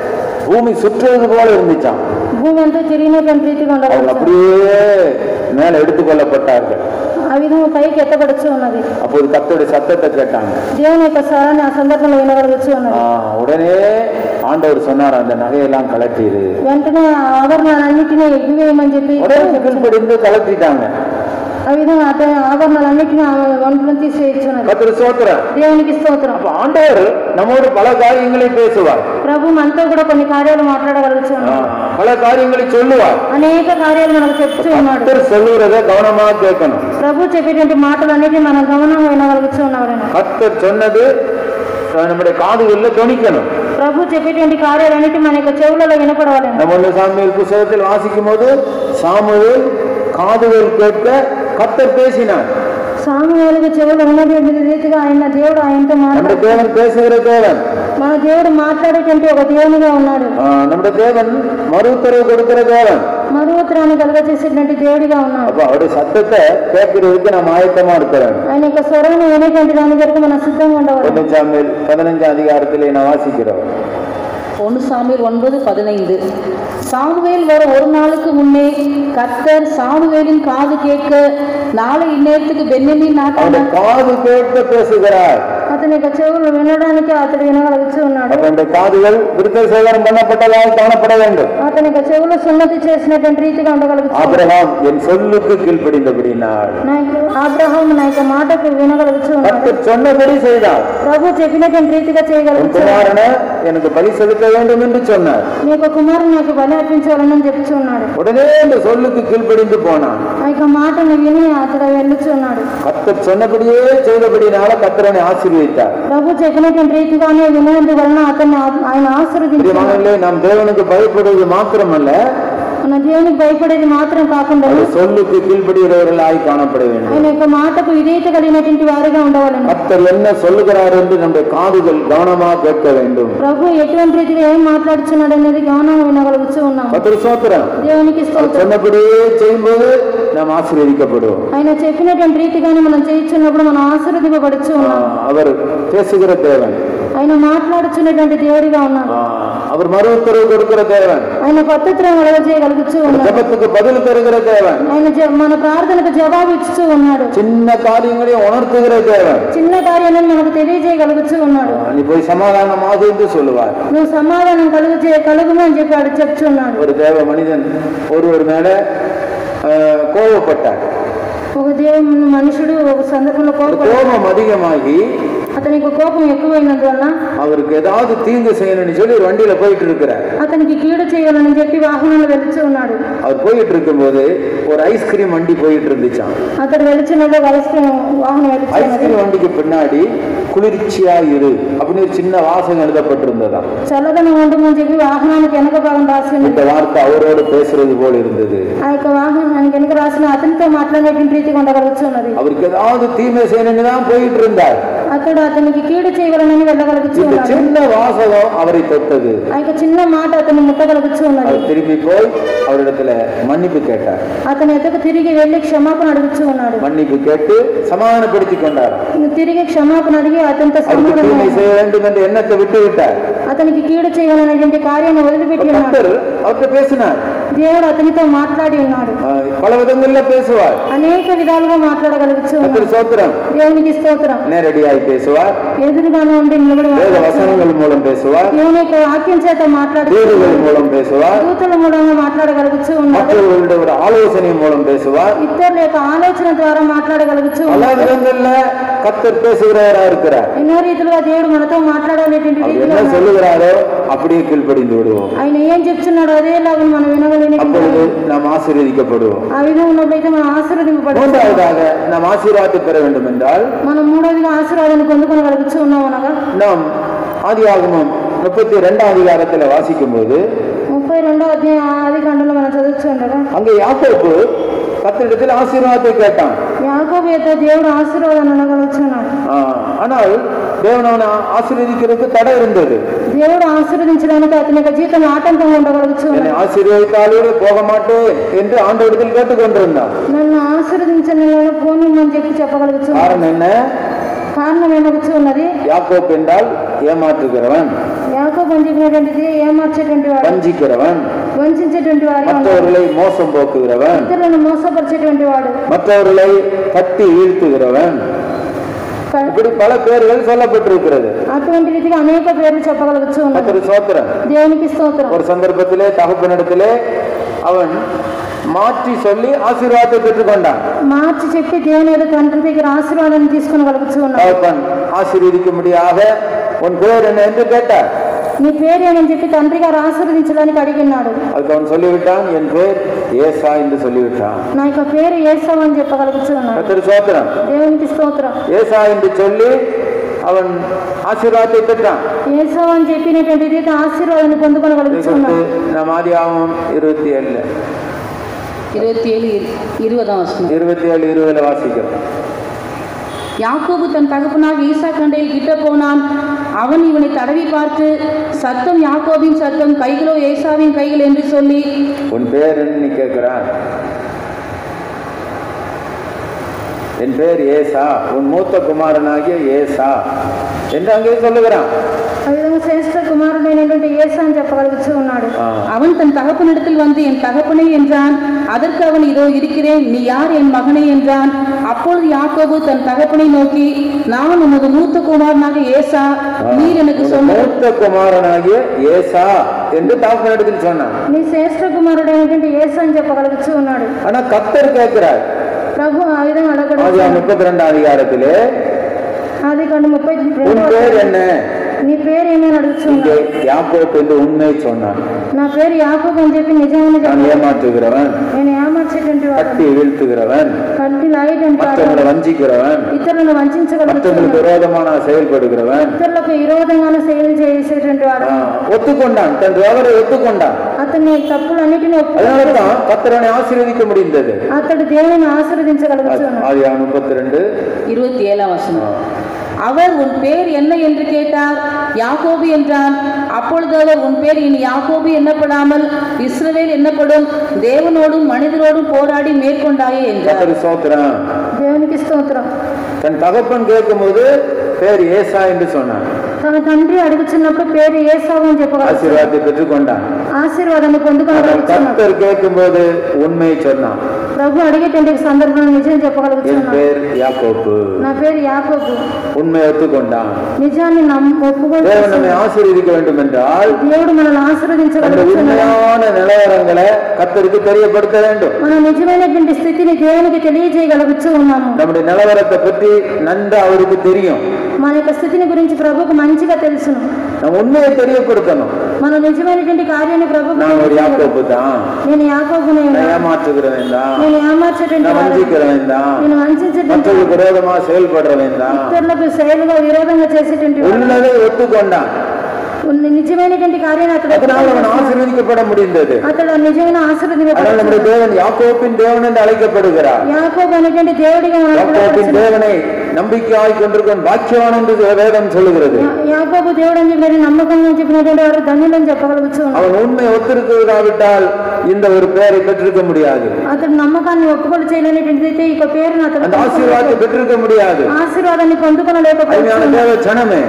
S2: பூமி சுற்றுறது போல இருந்துச்சாம்
S5: భూమి అంతా తిరిగినటువంటి రీతిగా
S2: அவங்க
S5: ఉండగలుగుతుంది
S2: அப்படியே மேல எடுத்துக்கொள்ளப்பட்டார்கள்
S5: ఆ విధంగా పైకి ఎత్తబడుచు ఉన్నది
S2: அப்போது கத்தோடைய சத்தத்தை கேட்டாங்க
S5: దేవుని యొక్క స్వరాన్ని ఆ సందర్భంలో వినగలుగుతూ ఉన్నది
S2: ஆஹ், உடனே ஆண்டவர் சொன்னார் அந்த நகையெல்லாம் கலட்டிடு
S5: వెంటనే ఆ ఆభరణాలన్నిటినీ ఎగ్గివేయమని చెప్పి
S2: உடனே கீழ்ப்படிந்து கலட்டிட்டாங்க
S5: ఆ విధంగా అతని ఆభరణాలన్నిటినీ ఆమె ఒంట్లో తీసివేస్తున్నది
S2: கத்தர் சோத்திரம்
S5: దేవునికి స్తోత్రం
S2: அப்ப ஆண்டவர் நம்மோடு பல காரியங்களை பேசுவார்
S5: ప్రభు మనతో కూడా కొన్ని కార్యాలు మాట్లాడగలుగుతూ ఉన్నాడు
S2: ஆஹ், பல காரியங்களை சொல்லுவார்
S5: అనేక కార్యాలు మనకు చెప్తూ ఉన్నాడు
S2: கத்தர் சொல்லுறத கவனமா கேட்கணும்
S5: ప్రభు చెప్పేటువంటి మాటలన్నిటినీ మనం గమనంగా వినగలుగుతూ ఉన్నాడు
S2: கத்தர் சொன்னது அஹ், நம்முடைய காதுகள்ல துணிக்கணும்
S5: ప్రభు చెప్పేటువంటి కార్యాలన్నిటి మన యొక్క చెవులలో వినపడవాలని
S2: நம்ம ஒன்று சாமுவேல் புஸ்தகத்தில் வாசிக்கும் போது சாமுவேல் காதுகள் கேட்க கத்தர் பேசினார்
S5: సామువేలుగా చెవులు ఉన్నటువంటి రీతిగా ఆయన దేవుడు ఆయనతో
S2: நம்முடைய
S5: మాట్లాడు
S2: தேவன் பேசுகிற தேவன்
S5: మన దేవుడు మాట్లాడేటువంటి ఒక దేవునిగా ఉన్నాడు
S2: ஆஹ், நம்முடைய தேவன் மறு உத்தரவு கொடுக்கிற தேவன்
S5: మరువత్రాన్ని కలగచేసేటువంటి దేవుడిగా ఉన్నాడు
S2: அப்ப அவருடைய சத்தத்தை கேட்கறதுக்கு நம்ம ஆயத்தமா இருக்கிறோம்
S5: ఆయన యొక్క స్వరాన్ని వినేటువంటి దాని వరకు మనం సిద్ధంగా ఉండవాలి
S2: ஒன்று சாமுவேல் பதினஞ்சாம் அதிகாரத்திலே நான் வாசிக்கிறோம்
S3: ஒன்று சாமுவேல் ஒன்பது பதினைந்து சாமுவேல் வர ஒரு நாளுக்கு முன்னே கர்த்தர் சாமுவேலின் காது கேட்க நாளை இந்நேரத்துக்கு பென்னமின் நாட்டான
S2: அவனுடைய காது கேட்க பேசுகிறார்
S5: అతని యొక్క చెవులు వినడానికి అతడు వినగలుగుతూ ఉన్నాడు
S2: அவனுடைய காதுகள் விருத்த சேகரம் பண்ணப்பட்டதாக காணப்பட வேண்டும்
S5: అతని యొక్క చెవులు సున్నతి చేసినటువంటి రీతిగా ఉండగలుగుతూ
S2: ஆபிரகாம் என் சொல்லுக்கு கீழ்ப்படிந்தபடினாள்
S5: నా యొక్క ఆగ్రహం నా యొక్క మాటకు వినగలుగుతూ ఉన్నాడు
S2: கர்த்தர் சொன்னபடி செய்தார்
S5: ప్రభు చెప్పినటువంటి రీతిగా
S2: உன்
S5: చేయగలుగుతూ
S2: குமாரனை எனக்கு பலி செலுத்த வேண்டும் என்று சொன்னார்
S5: నీ యొక్క కుమారుని నాకు బలి అర్పించాలని చెప్తూ ఉన్నాడు
S2: உடனே இந்த சொல்லுக்கு கீழ்ப்படிந்து போனான்
S5: ఆ యొక్క మాటను విని అతడు వెళ్ళుచున్నాడు
S2: கர்த்தர் சொன்னபடியே செய்தபடினால கர்த்தரனை ஆசீர்வதித்தார்
S5: ప్రభు చెప్పినటువంటి రీతిగానే వినందు వలన అతన్ని ఆ- ఆయన ఆశీర్వదించాడు
S2: பிரியமானவர்களே, நாம் தேவனுக்கு பயப்படுவது மாத்திரமல்ல
S5: మన దేవునికి భయపడేది మాత్రం కాకుండా
S2: அவர் சொல்லுக்கு கீழ்ப்படுகிறவர்களாய் காணப்பட வேண்டும்
S5: ఆయన యొక్క మాటకు విధేయత కలిగినటువంటి వారిగా ఉండవాలని
S2: கர்த்தர் என்ன சொல்லுகிறார் என்று நம்முடைய காதுகள் கவனமாக கேட்க வேண்டும்
S5: ప్రభు ఎటువంటి రీతిగా ఏం మాట్లాడుచున్నాడు అనేది గమనంగా వినగలుగుతూ ఉన్నాం
S2: கர்த்தர் சோத்திரம்
S5: దేవునికి
S2: அவர்
S5: స్తోత్రం
S2: சொன்னபடியே செய்யும்போது நாம் ஆசீர்வதிக்கப்படுவோம்
S5: ఆయన చెప్పినటువంటి రీతిగానే మనం చేయించున్నప్పుడు మనం ఆశీర్వదింపబడుచు ఉన్నాం
S2: ஆஹ், அவர் பேசுகிற தேவன்
S5: ఆయన మాట్లాడుచున్నటువంటి దేవుడిగా ఉన్నాడు
S2: ஆஹ், அவர் மறு உத்தரவு கொடுக்கிற தேவன்
S5: ఆయన పద్ధతిని కలగజేయగలుగుతూ ఉన్నాడు
S2: ஜபத்துக்கு பதில் தருகிற தேவன்
S5: ఆయన జ- మన ప్రార్థనకు జవాబు ఇస్తూ ఉన్నాడు
S2: சின்ன காரியங்களையும் உணர்த்துகிற தேவன்
S5: చిన్న కార్యాలను మనకు తెలియజేయగలుగుతూ ఉన్నాడు
S2: ஆஹ், நீ போய் சமாதானமாக என்று சொல்லுவார்
S5: నువ్వు సమాధానం కలుగు కలుగును అని చెప్పి వాడు చెప్తున్నాడు
S2: ஒரு தேவ மனிதன் ஒருவர் மேல ஆஹ், கோபப்பட்டார்
S5: ఒక దేవుని మనుషుడు ఒక సందర్భంలో
S2: ஒரு
S5: కోపం
S2: கோபம் அதிகமாகி
S5: అతనికి కోపం ఎక్కువైనందువలన
S2: அவருக்கு ஏதாவது தீங்கு செய்யணும்னு சொல்லி ஒரு வண்டியில போயிட்டு இருக்கிறார்
S5: అతనికి కీడు చేయాలని చెప్పి వాహనాలు వెలుచు ఉన్నాడు
S2: அவர் போயிட்டு இருக்கும்போது ஒரு ஐஸ்கிரீம் வண்டி போயிட்டு இருந்துச்சான்
S5: అతడు వెలుచున్నప్పుడు వలస వాహనం వెలుచున్నది
S2: ஐஸ்கிரீம் வண்டிக்கு பின்னாடி குளிர்ச்சியா இரு அப்படின்னு ஒரு சின்ன வாசகம் எழுதப்பட்டிருந்ததாம்
S5: చల్లదనం ఉండమని చెప్పి వాహనానికి వెనక భాగం రాసి ఉన్నది
S2: இந்த வார்த்தை அவரோடு பேசுறது போல் இருந்தது
S5: ఆ యొక్క వాహనానికి వెనక రాసిన అతనితో మాట్లాడేటువంటి రీతిగా ఉండగలుగుతున్నది
S2: அவருக்கு ஏதாவது தீமை செய்யணும்னு தான் போயிட்டு இருந்தார்
S5: అతడు అతనికి కీడు చేయగలనని వెళ్ళగలుగుతూ
S2: இந்த
S5: ఉన్నాడు
S2: சின்ன வாசகம் அவரை தொட்டது
S5: ఆ యొక్క చిన్న మాట అతన్ని ముట్టగలుగుతూ ఉన్నది
S2: அவர் திரும்பி போய் அவரிடத்துல மன்னிப்பு கேட்டார்
S5: అతని ఎద్దకు తిరిగి వెళ్ళి క్షమాపణ అడుగుతూ ఉన్నాడు
S2: மன்னிப்பு கேட்டு சமாதானப்படுத்தி கொண்டார்
S5: తిరిగి క్షమాపణ అడిగి అతనితో
S2: அவருக்கு தீமை
S5: సమాధానం
S2: செய்ய வேண்டும் என்ற எண்ணத்தை விட்டு விட்டார்
S5: అతనికి కీడు చేయాలనేటువంటి కార్యాన్ని వదిలిపెట్టి ఉన్నాడు
S2: கர்த்தர் அவர்கிட்ட பேசினார்
S5: దేవుడు అతనితో మాట్లాడి ఉన్నాడు
S2: ఆ, பல விதங்கள்ல பேசுவார்
S5: అనేక విధాలుగా మాట్లాడగలుగుతూ
S2: கத்திரி
S5: ఉన్నాడు
S2: சோத்திரம்
S5: దేవునికి స్తోత్రం
S2: நேரடியாய் பேசுவார்
S5: ఎదురుగానే ఉండి నిలబడి
S2: வேத
S5: మాట్లాడుతున్నాడు.
S2: வசனங்கள் மூலம் பேசுவார்
S5: దేవుని యొక్క వాక్యం చేత మాట్లాడుతూ
S2: வீடுகள் மூலம் பேசுவார்
S5: దూతల మూలంగా మాట్లాడగలుగుతూ ఉన్నాడు
S2: மற்றவர்களுடைய ஒரு ஆலோசனை மூலம் பேசுவார்
S5: ఇతరుల యొక్క ఆలోచన ద్వారా మాట్లాడగలుగుతూ
S2: பல
S5: ఉన్నాడు
S2: விதங்கள்ல கத்தர் பேசுகிறவரா இருக்கிறார்
S5: ఎన్నో రీతిలుగా దేవుడు మనతో మాట్లాడేటువంటి
S2: அவர்
S5: రీతిలో
S2: என்ன
S5: ఉన్నాడు.
S2: சொல்லுகிறாரோ அப்படியே கீழ்ப்படிந்து విడుவோம்
S5: ఆయన ఏం చెప్తున్నాడో అదేలాగా మనం వినగలిగిన
S2: அப்பொழுது நாம் ஆசீர்வதிக்கப்படுவோம்
S5: ఆ విధంగా ఉన్నప్పుడైతే మనం ఆశీర్వదింపబడతాం
S2: மூன்றாவதாக நாம் ஆசீர்வாதத்தை பெற வேண்டும் என்றால்
S5: మనం మూడోదిగా ఆశీర్వాదాన్ని పొందుకోగలుగుతూ ఉన్నాం అనగా
S2: நாம் ஆதியாகமம் முப்பத்தி ரெண்டாம் அதிகாரத்துல வாசிக்கும் போது
S5: ముప్పై రెండో అధ్యాయం ఆది కాండంలో మనం చదువుతూ ఉండగా
S2: அங்கே யாக்கோப்பு கத்திரிடத்தில் ஆசீர்வாதத்தை கேட்டான்
S5: యాకోబు యొక్క దేవుడు ఆశీర్వాదాన్ని అనగలుగుతున్నాడు
S2: ஆ, ஆனால் தேவன் அவனை ஆசீர்வதிக்கிறதுக்கு தடை இருந்தது
S5: దేవుడు ఆశీర్వదించడానికి అతని యొక్క జీవితం ఆటంకంగా ఉండగలుగుతున్నాడు
S2: என்னை ஆசீர்வதித்தாலே போக மாட்டேன் என்று ஆண்டவரிடத்தில் கேட்டுக்கொண்டிருந்தான்
S5: నన్ను ఆశీర్వదించని పోనిమ్మని చెప్పి చెప్పగలుగుతున్నాడు
S2: காரணம் என்ன
S5: కారణం ఏమగుతూ ఉన్నది
S2: யாக்கோப் என்றால் ஏமாற்றுகிறவன்
S5: యాకోబు అని చెప్పినటువంటిది ఏమార్చేటువంటి వాడు
S2: வஞ்சிக்கிறவன்
S5: వంచేటువంటి వాడు
S2: மற்றவர்களை மோசம் போக்குகிறவன்
S5: ఇతరులను మోసపరిచేటువంటి వాడు
S2: மற்றவர்களை கட்டி வீழ்த்துகிறவன்
S5: క-
S2: இப்படி பல பெயர்கள் சொல்லப்பட்டிருக்கிறது
S5: అటువంటి రీతిగా అనేక పేర్లు చెప్పగలుగుతూ ఉన్నాడు
S2: கத்திரி சோத்திரம்
S5: దేవునికి స్తోత్రం
S2: ஒரு சந்தர்ப்பத்திலே தகப்பனிடத்திலே அவன் மாற்றி சொல்லி ஆசீர்வாதத்தை பெற்றுக்கொண்டான்
S5: మార్చి చెప్పి దేవుని యొక్క తండ్రి దగ్గర ఆశీర్వాదాన్ని తీసుకునగలుగుతూ ఉన్నాడు
S2: தகப்பன் ஆசீர்வதிக்கும்படியாக உன் பேர் என்ன என்று கேட்டார்
S5: నీ పేరు ఏమని చెప్పి తండ్రి గారు ఆశీర్వదించడానికి అడిగినాడు
S2: அதுக்கு அவன் சொல்லிவிட்டான் என் பேர் ஏசா என்று சொல்லிவிட்டான்
S5: నా యొక్క పేరు ఏసావు అని చెప్పగలుగుతూ ఉన్నాడు
S2: கத்திரி சோத்திரம்
S5: దేవునికి స్తోత్రం
S2: ஏசா என்று சொல்லி அவன் ஆசீர்வாதத்தை பெற்றான்
S5: ఏసావు అని చెప్పినటువంటి రీతి ఆశీర్వాదాన్ని
S2: இதை
S5: పొందుకొనగలుగుతూ
S2: குறித்து
S5: ఉన్నాడు
S2: நம் ஆதியாகமம் இருபத்தி ஏழுல
S3: இருபத்தி ஏழு இருபதாம் வசனம்
S2: இருபத்தி ஏழு இருபதுல வாசிக்கிறோம்
S3: யாக்கோபு தன் தகப்பனாக ஈசா கண்டையில் கிட்ட போனான் அவன் இவனை தடவி பார்த்து சத்தம் யாக்கோபின் சத்தம் கைகளோ ஏசாவின் கைகள் என்று சொல்லி
S2: உன் பேர் என்ன நீ கேட்கிறான் என் பேர் ஏசா உன் மூத்த குமாரனாகிய ஏசா என்று அங்கே சொல்லுகிறான்
S5: ఆ విధంగా శ్రేష్ఠ కుమారుడైనటువంటి ఏసా అని చెప్పగలుగుతూ ఉన్నాడు
S2: ஆ.
S3: அவன் தன் தகப்பனிடத்தில் வந்து என் தகப்பனே என்றான் அதற்கு அவன் இதோ இருக்கிறேன் நீ யார் என் மகனே என்றான் அப்பொழுது யாக்கோபு தன் தகப்பனை நோக்கி நான் உமது மூத்த குமாரனாக ஏசா நீர் எனக்கு
S2: உன்
S3: சொன்ன
S2: மூத்த குமாரனாகிய ஏசா என்று தாப்பனிடத்தில் சொன்னான்
S5: నీ శ్రేష్ఠ కుమారుడైనటువంటి ఏసా అని చెప్పగలుగుతూ ఉన్నాడు
S2: ஆனா கத்தர் கேட்கிறார்
S5: ప్రభు ఆ విధంగా అడగడు
S2: ஆதியா முப்பத்தி ரெண்டாம் அதிகாரத்திலே
S5: అది కంటే ముప్పై
S2: உன்
S5: రెండవ
S2: பேர் என்ன
S5: నీ పేరు ఏమని అడుగుతున్నా
S2: இங்கே யாக்கோப் என்று உண்மை சொன்னான்
S5: నా పేరు యాకోబు అని చెప్పి నిజమైన
S2: நான் ஏமாற்றுகிறவன்
S5: నేను ఏమార్చేటువంటి వాడు
S2: கட்டி வீழ்த்துகிறவன்
S5: కంటి లాయేటువంటి వాడు
S2: மற்றவங்களை வஞ்சிக்கிறவன்
S5: ఇతరులను వంచగలుగుతున్నాడు
S2: மற்றவங்களுக்கு விரோதமான செயல்படுகிறவன்
S5: ఇతరులకు విరోధంగానే సేవలు చేసేటువంటి వాడు
S2: ஆ, ஒத்துக்கொண்டான் தன் தவறை ஒத்துக்கொண்டான்
S5: అతని తప్పులన్నిటిని ఒప్పు
S2: அதனால தான் கத்தரனை ஆசீர்வதிக்க முடிந்தது
S5: అతడు దేవుని ఆశీర్వదించగలుగుతున్నాడు
S2: ஆதியா முப்பத்தி ரெண்டு
S3: இருபத்தி ஏழாம் வசனம் அவர் உன் பேர் என்ன என்று கேட்டார் யாக்கோபு என்றான் அப்பொழுது அவர் உன் பேர் இனி யாக்கோபு எண்ணப்படாமல் இஸ்ரவேல் எண்ணப்படும் தேவனோடும் மனிதரோடும் போராடி மேற்கொண்டாயே என்றார்
S2: கத்தரி சோத்திரம்
S5: దేవునికి స్తోత్రం
S2: தன் தகப்பன் கேட்கும்போது பேர் ஏசா என்று சொன்னான்
S5: తన తండ్రి అడుగుతున్నప్పుడు పేరు ఏసావు అని చెప్పగలుగుతాడు
S2: ஆசீர்வாதத்தை பெற்றுக்கொண்டான்
S5: ఆశీర్వాదాన్ని
S2: ஆனால்
S5: పొందుకోగలుగుతున్నాడు
S2: கத்தர் கேட்கும்போது உண்மையை சொன்னான்
S5: ప్రభు అడిగేటువంటి సందర్భంలో నిజం
S2: என்
S5: చెప్పగలుగుతున్నాడు
S2: பேர் யாக்கோப்பு
S5: నా పేరు యాకోబు
S2: உண்மையை ஒத்துக்கொண்டான்
S5: నిజాన్ని నమ్ము
S2: தேவன்
S5: ఒప్పుకొని
S2: நம்மை ஆசீர்வதிக்க வேண்டும் என்றால்
S5: దేవుడు మనల్ని
S2: அந்த
S5: ఆశీర్వదించగలుగుతున్నాడు
S2: உண்மையான நிலவரங்களை கத்தருக்கு தெரியப்படுத்த வேண்டும்
S5: మన నిజమైనటువంటి స్థితిని దేవునికి తెలియజేయగలుగుతూ ఉన్నాము
S2: நம்முடைய நிலவரத்தை பற்றி நன்கு அவருக்கு தெரியும்
S5: మన యొక్క స్థితిని గురించి ప్రభుకు మంచిగా తెలుసును
S2: நம்ம உண்மையை தெரியப்படுத்தணும்
S5: మన నిజమైనటువంటి కార్యాన్ని ప్రభుకు
S2: நான் ஒரு
S5: తెలియజేయగలుగుతాము.
S2: யாக்கோப்பு தான்
S5: నేను యాకోబునే
S2: நான் ஏமாற்றுகிறவன் தான்
S5: నేను ఏమార్చేటువంటి
S2: நான்
S5: వాడు.
S2: வஞ்சிக்கிறவன் தான்
S5: నేను వంచేటువంటి
S2: மற்றவர்களுக்கு விரோதமா செயல்படுறவன் தான்
S5: ఇతరులకు శైలిగా విరోధంగా చేసేటువంటి వాడు.
S2: உள்ளதை ఒత్తుకొండాன்
S5: ఉన్న నిజమైనటువంటి కార్యాన్ని అతడు
S2: அதனால் அவன் ஆசீர்வதிக்கப்பட முடிந்தது
S5: అతడు నిజమైన
S2: அதனால் நம்முடைய
S5: ఆశీర్వదించబడుతున్నాడు.
S2: தேவன் யாக்கோப்பின் தேவன் என்று அழைக்கப்படுகிறார்
S5: యాకోబు అనేటువంటి దేవుడిగా మనం
S2: யாக்கோப்பின்
S5: పిలువబడుతున్నాం.
S2: தேவனை நம்பிக்கையாய் கொண்டிருக்கும் பாக்கியவான் என்று வேதம் சொல்லுகிறது
S5: యా- యాకోబు దేవుడు అని చెప్పిన నమ్మకంగా చెప్పినటువంటి వారు ధన్యులని చెప్పగలుగుతూ
S2: அவன் உண்மை ஒத்திருக்காவிட்டால் இந்த ஒரு பெயரை பெற்றிருக்க முடியாது
S5: అతడు నమ్మకాన్ని ఒప్పుకోలు చేయలేనటువంటి అయితే ఇక పేరును అతడు
S2: அந்த ஆசீர்வாதத்தை பெற்றிருக்க முடியாது
S5: ఆశీర్వాదాన్ని
S2: அருமையான
S5: పొందుకొనలేకపోతున్నాడు
S2: தேவ ஜனமே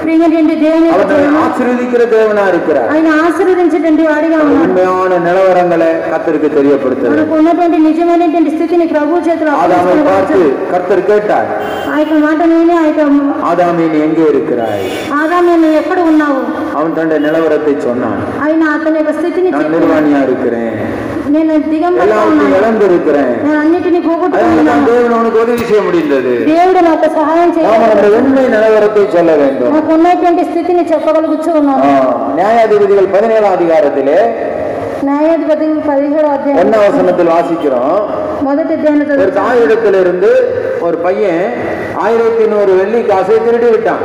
S5: ప్రియమైనటువంటి దేవుని యొక్క
S2: அவர் நம்மை
S5: ప్రేమ,
S2: ஆசீர்வதிக்கிற தேவனா இருக்கிறார்
S5: ఆయన ఆశీర్వదించేటువంటి వాడిగా ఉన్నాడు
S2: உண்மையான நிலவரங்களை கத்தருக்கு தெரியப்படுத்துறார்
S5: మనకు ఉన్నటువంటి నిజమైనటువంటి స్థితిని ప్రభు చేతులు
S2: ஆதாமை பார்த்து
S5: అప్పగించుకోవచ్చు.
S2: கர்த்தர் கேட்டார்
S5: ఆ యొక్క మాట విని ఆ యొక్క
S2: ஆதாமே நீ எங்கே இருக்கிறாய்
S5: ఆదాము నువ్వు ఎక్కడ ఉన్నావు
S2: அவன் தன்னுடைய நிலவரத்தை சொன்னான்
S5: ఆయన అతని యొక్క స్థితిని
S2: நான்
S5: చెప్పాడు.
S2: நிர்வாணியா இருக்கிறேன்
S5: నేను దిగంబరంగా
S2: எல்லாத்தையும்
S5: ఉన్నాను
S2: இழந்திருக்கிறேன்
S5: నేను అన్నిటినీ
S2: அதனால
S5: పోగొట్టుకున్నాను
S2: தான் தேவன் அவனுக்கு உதவி செய்ய முடிந்தது
S5: దేవుడు నాకు సహాయం
S2: நாம்
S5: చేయాలి
S2: அந்த உண்மை நிலவரத்தை சொல்ல வேண்டும்
S5: నాకు ఉన్నటువంటి స్థితిని చెప్పగలుగుతూ
S2: ஆ,
S5: ఉన్నాను
S2: நியாயாதிபதிகள் பதினேழாம் அதிகாரத்திலே
S5: న్యాయాధిపతి పదిహేడు అధ్యాయం
S2: ஒன்னாம் வசனத்தில் வாசிக்கிறோம்
S5: మొదటి అధ్యాయం
S2: ஒரு
S5: చదువుతాను.
S2: தாயிடத்திலிருந்து ஒரு பையன் ஆயிரத்தி நூறு வெள்ளி காசை திருடி விட்டான்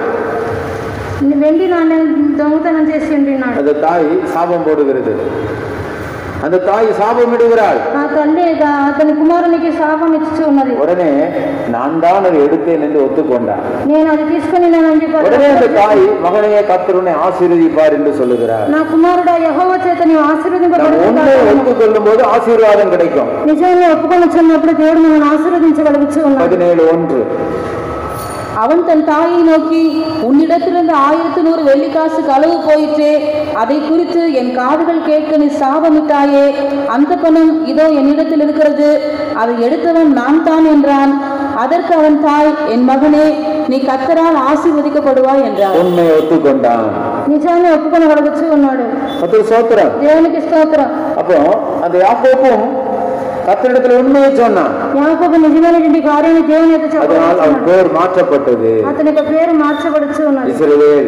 S5: వెండి నాణ్యం దొంగతనం చేసి ఉంటున్నాడు
S2: அந்த தாய் சாபம் போடுகிறது அந்த தாய் சாபம் இடுகிறாள்
S5: ఆ తల్లి దా- అతని కుమారునికి శాపం ఇచ్చి ఉన్నది
S2: உடனே நான் தான் அதை எடுத்தேன் என்று ஒத்துக்கொண்டான்
S5: నేను అది తీసుకుని నేను అని చెప్పి
S2: உடனே அந்த
S5: అతను
S2: தாய் மகனையே கத்தருனை ஆசீர்வதிப்பார் என்று சொல்லுகிறார்
S5: నా కుమారుడు యహోవ చేత నీవు
S2: நாம்
S5: ఆశీర్వదింపబడుతుంది
S2: உண்மை ஒத்துக்கொள்ளும் போது ஆசீர்வாதம் கிடைக்கும்
S5: నిజంగా ఒప్పుకొని వచ్చినప్పుడు దేవుడు మనల్ని ఆశీర్వదించగలుగుతూ ఉన్నాడు
S2: பதினேழு ஒன்று
S3: அவன் தன் தாயை நோக்கி உன்னிடத்திலிருந்து ஆயிரத்து நூறு வெள்ளிக்காசு களவு போயிற்றே அதை குறித்து என் காதுகள் கேட்க நீ சாபமிட்டாயே அந்த பணம் இதோ என்னிடத்தில் இருக்கிறது அதை எடுத்தவன் நான் தான் என்றான் அதற்கு அவன் தாய் என் மகனே நீ கத்தரால் ஆசீர்வதிக்கப்படுவாய் என்றார்
S2: உண்மையை ஒத்துக்கொண்டான்
S5: నిజాన్ని ఒప్పుకొనగలుగుతూ ఉన్నాడు
S2: கத்தர் சோத்திரம்
S5: దేవునికి స్తోత్రం
S2: அப்போ அந்த யாக்கோப்பும் கத்தரிடத்துல உண்மையை சொன்னான்
S5: యాకోబు నిజమైనటువంటి కార్యాన్ని దేవుని యొక్క
S2: அதனால் அவன்
S5: చెప్పగలుగుతున్నాడు
S2: பேர் மாற்றப்பட்டது
S5: అతని యొక్క పేరు మార్చబడుచు ఉన్నది
S2: இஸ்ரவேல்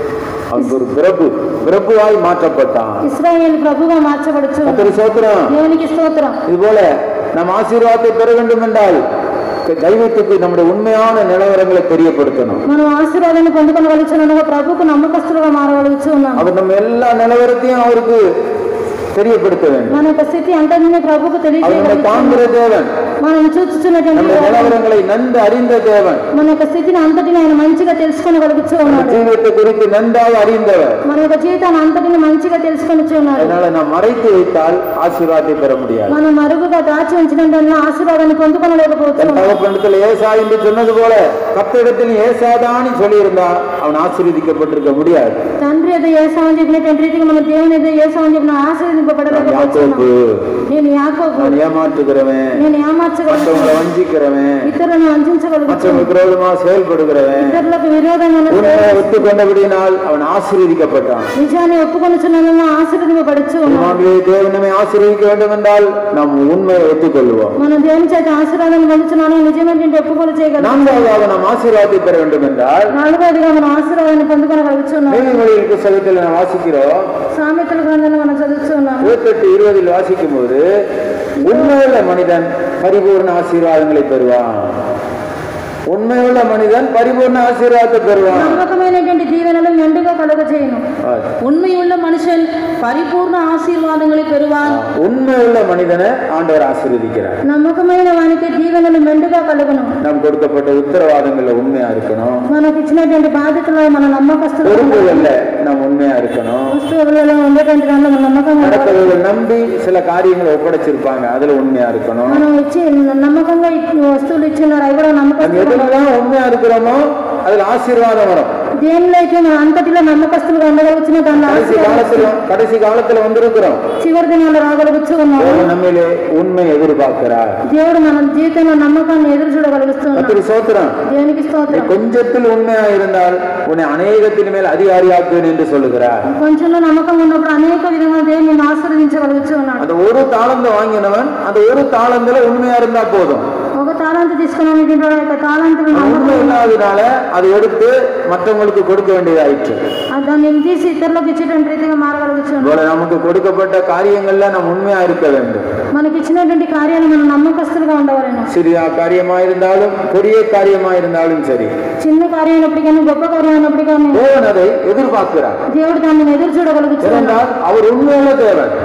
S2: அவன் ஒரு பிரபு பிரபுவாய் மாற்றப்பட்டான்
S5: ఇస్రాయేల్ ప్రభుగా మార్చబడుచు ఉన్నది.
S2: கத்தர் சோத்திரம்
S5: దేవునికి స్తోత్రం
S2: இது போல நாம் ஆசீர்வாதத்தை பெற வேண்டும் என்றால் தெய்வத்துக்கு நம்முடைய உண்மையான நிலவரங்களை தெரியப்படுத்தணும்
S5: మనం ఆశీర్వాదాన్ని పొందుకొనగలుగుతున్నాము ప్రభుకు నమ్మకస్తులుగా మారగలుగుతూ ఉన్నాము
S2: அவர் நம்ம எல்லா நிலவரத்தையும் அவருக்கு தெரியப்படுத்த வேண்டும்
S5: మన యొక్క స్థితి అంతటిని ప్రభుకు
S2: அவர் நம்ம
S5: తెలియజేయగలుగుతున్నాము
S2: காண்கிற தேவன்
S5: మనం చూస్తున్నటువంటి
S2: நம்ம நிலவரங்களை நன்கு அறிந்த தேவன்
S5: మన యొక్క స్థితిని అంతటిని ఆయన మంచిగా తెలుసుకొనగలుగుతూ
S2: நம்ம
S5: ఉన్నాడు
S2: ஜீவியத்தை குறித்து நன்றாக அறிந்தவர்
S5: మన యొక్క జీవితాన్ని అంతటిని మంచిగా తెలుసుకొని ఉన్నాడు
S2: அதனால நாம் மறைத்து வைத்தால் ஆசீர்வாதத்தை பெற முடியாது
S5: మనం మరుగుగా దాచి ఉంచినందువల్ల ఆశీర్వాదాన్ని పొందుకొనలేకపోతున్నాం
S2: தன் தகப்பனிடத்தில் ஏசா என்று சொன்னது போல கத்திடத்தில் ஏசாதான்னு சொல்லியிருந்தா அவன் ஆசீர்வதிக்கப்பட்டிருக்க முடியாது
S5: తండ్రి ఏదో ఏసామని చెప్పినటువంటి రీతిగా మన దేవుని ఏదో ఏసామని చెప్పిన
S2: நான்
S5: ఆశీర్వదింపబడలేకపోతున్నాం
S2: யாக்கோப்பு
S5: నేను యాకోబు
S2: நான் ஏமாற்றுகிறவன்
S5: నేను ఏమార్చగలుగుతాను
S2: மற்றவங்களை வஞ்சிக்கிறவன்
S5: ఇతరులను వంచగలుగుతాను
S2: மற்றவங்களுக்கு விரோதமா செயல்படுகிறவன்
S5: ఇతరులకు విరోధంగా
S2: உண்மையை ஒத்துக்கொண்டபடியினால் அவன் ஆசீர்வதிக்கப்பட்டான்
S5: నిజాన్ని ఒప్పుకొనుచున్న ఆశీర్వదింపబడుచు ఉన్నాం
S2: ஆகவே தேவன் நம்மை ஆசீர்வதிக்க வேண்டும் என்றால் நாம் உண்மையை ஒத்துக்கொள்வோம்
S5: మనం దేవుని చేత ఆశీర్వాదాన్ని పొందుతున్నాను నిజమైనటువంటి ఒప్పుకోలు చేయగలం
S2: நான்காவதாக நாம் ஆசீர்வாதத்தை பெற வேண்டும் என்றால்
S5: నాలుగోదిగా మనం ఆశీర్వాదాన్ని పొందుకొనగలుగుతున్నాం
S2: நீதிமொழியின் புஸ்தகத்தில் நாம் வாசிக்கிறோம்
S5: సామెతల గ్రంథంలో మనం చదువుతున్నాం
S2: இருபத்தெட்டு இருபதில் வாசிக்கும் போது உண்மையுள்ள மனிதன் பரிபூர்ண ஆசீர்வாதங்களை பெறுவான் உண்மையுள்ள மனிதன் பரிபூர்ண ஆசீர்வாதத்தை பெறுவான்
S5: నమ్మకమైనటువంటి దీవెనలు మెండుగా కలుగజేయను
S2: அது.
S3: உண்மையுள்ள மனுஷன் பரிபூர்ண ஆசீர்வாதங்களை பெறுவான்
S2: உண்மையுள்ள மனிதனை ஆண்டவர் ஆசீர்வதிக்கிறார்
S5: నమ్మకమైన వానికి దీవెనలు మెండుగా కలుగును
S2: நாம் கொடுக்கப்பட்ட உத்தரவாதங்கள்ல உண்மையா இருக்கணும்
S5: మనకు ఇచ్చినటువంటి బాధ్యతలో మన నమ్మకస్తులు
S2: பொறுப்புகள்ல நாம் உண்மையா இருக்கணும்
S5: వస్తువులలో ఉండేటువంటి దాంట్లో మన నమ్మకంగా ఉండాలి.
S2: நடக்கிறவர்கள் நம்பி சில காரியங்களை ஒப்படைச்சிருப்பாங்க அதுல உண்மையா இருக்கணும்
S5: మనం ఇచ్చి నమ్మకంగా ఇచ్చి వస్తువులు ఇచ్చినారు అవి కూడా
S2: நம்ம
S5: నమ్మకస్తులు
S2: எதுலாம் உண்மையா இருக்கிறோமோ அதுல ஆசீர்வாதம் வரும்
S5: దేనిలో అయితే మనం అంతటిలో నమ్మకస్తులుగా ఉండగలుగుతున్న దానిలో
S2: கடைசி
S5: ఆశీర్వాదం
S2: காலத்துல கடைசி காலத்துல வந்திருக்கிறோம்
S5: చివరి దినాల్లో రాగలుగుతూ ఉన్నాము
S2: தேவன் நம்மிலே உண்மை எதிர்பார்க்கிறார்
S5: దేవుడు మన జీవితంలో నమ్మకాన్ని ఎదురు చూడగలుగుతున్నాడు
S2: கத்திரி சோத்திரம்
S5: దేవునికి
S2: நீ
S5: స్తోత్రం
S2: கொஞ்சத்தில் உண்மையா இருந்தால் உன்னை அநேகத்தின் மேல் அதிகாரியாக்குவேன் என்று சொல்லுகிறார்
S5: కొంచెంలో నమ్మకం ఉన్నప్పుడు అనేక విధంగా దేవుని నిన్ను ఆశీర్వదించగలుగుతూ ఉన్నాడు
S2: அந்த ஒரு தாளந்து வாங்கினவன் அந்த ஒரு தாளந்துல உண்மையா இருந்தா போதும்
S5: ఒక తాళంత తీసుకుని యొక్క తాళంతులు
S2: அவன் உண்மை
S5: నమ్మకం
S2: இல்லாதனால அதை எடுத்து மற்றவங்களுக்கு கொடுக்க வேண்டியதாயிற்று
S5: ఆ దాన్ని తీసి ఇతరులకు ఇచ్చేటువంటి రీతిగా మారగలుగుతున్నాడు
S2: போல நமக்கு கொடுக்கப்பட்ட காரியங்கள்ல நாம் உண்மையா இருக்க வேண்டும்
S5: మనకి ఇచ్చినటువంటి కార్యాలు మనం నమ్మకస్తులుగా ఉండవలేను
S2: சிறிய காரியமா இருந்தாலும் பெரிய காரியமா இருந்தாலும் சரி
S5: చిన్న కార్యం అయినప్పటికీ గొప్ప కార్యం అయినప్పటికీ
S2: தேவன் அதை எதிர்பார்க்கிறார்
S5: దేవుడు దాన్ని ఎదురు చూడగలుగుతున్నాడు
S2: ஏனென்றால் அவர் உண்மையுள்ள தேவன்
S5: ఆయన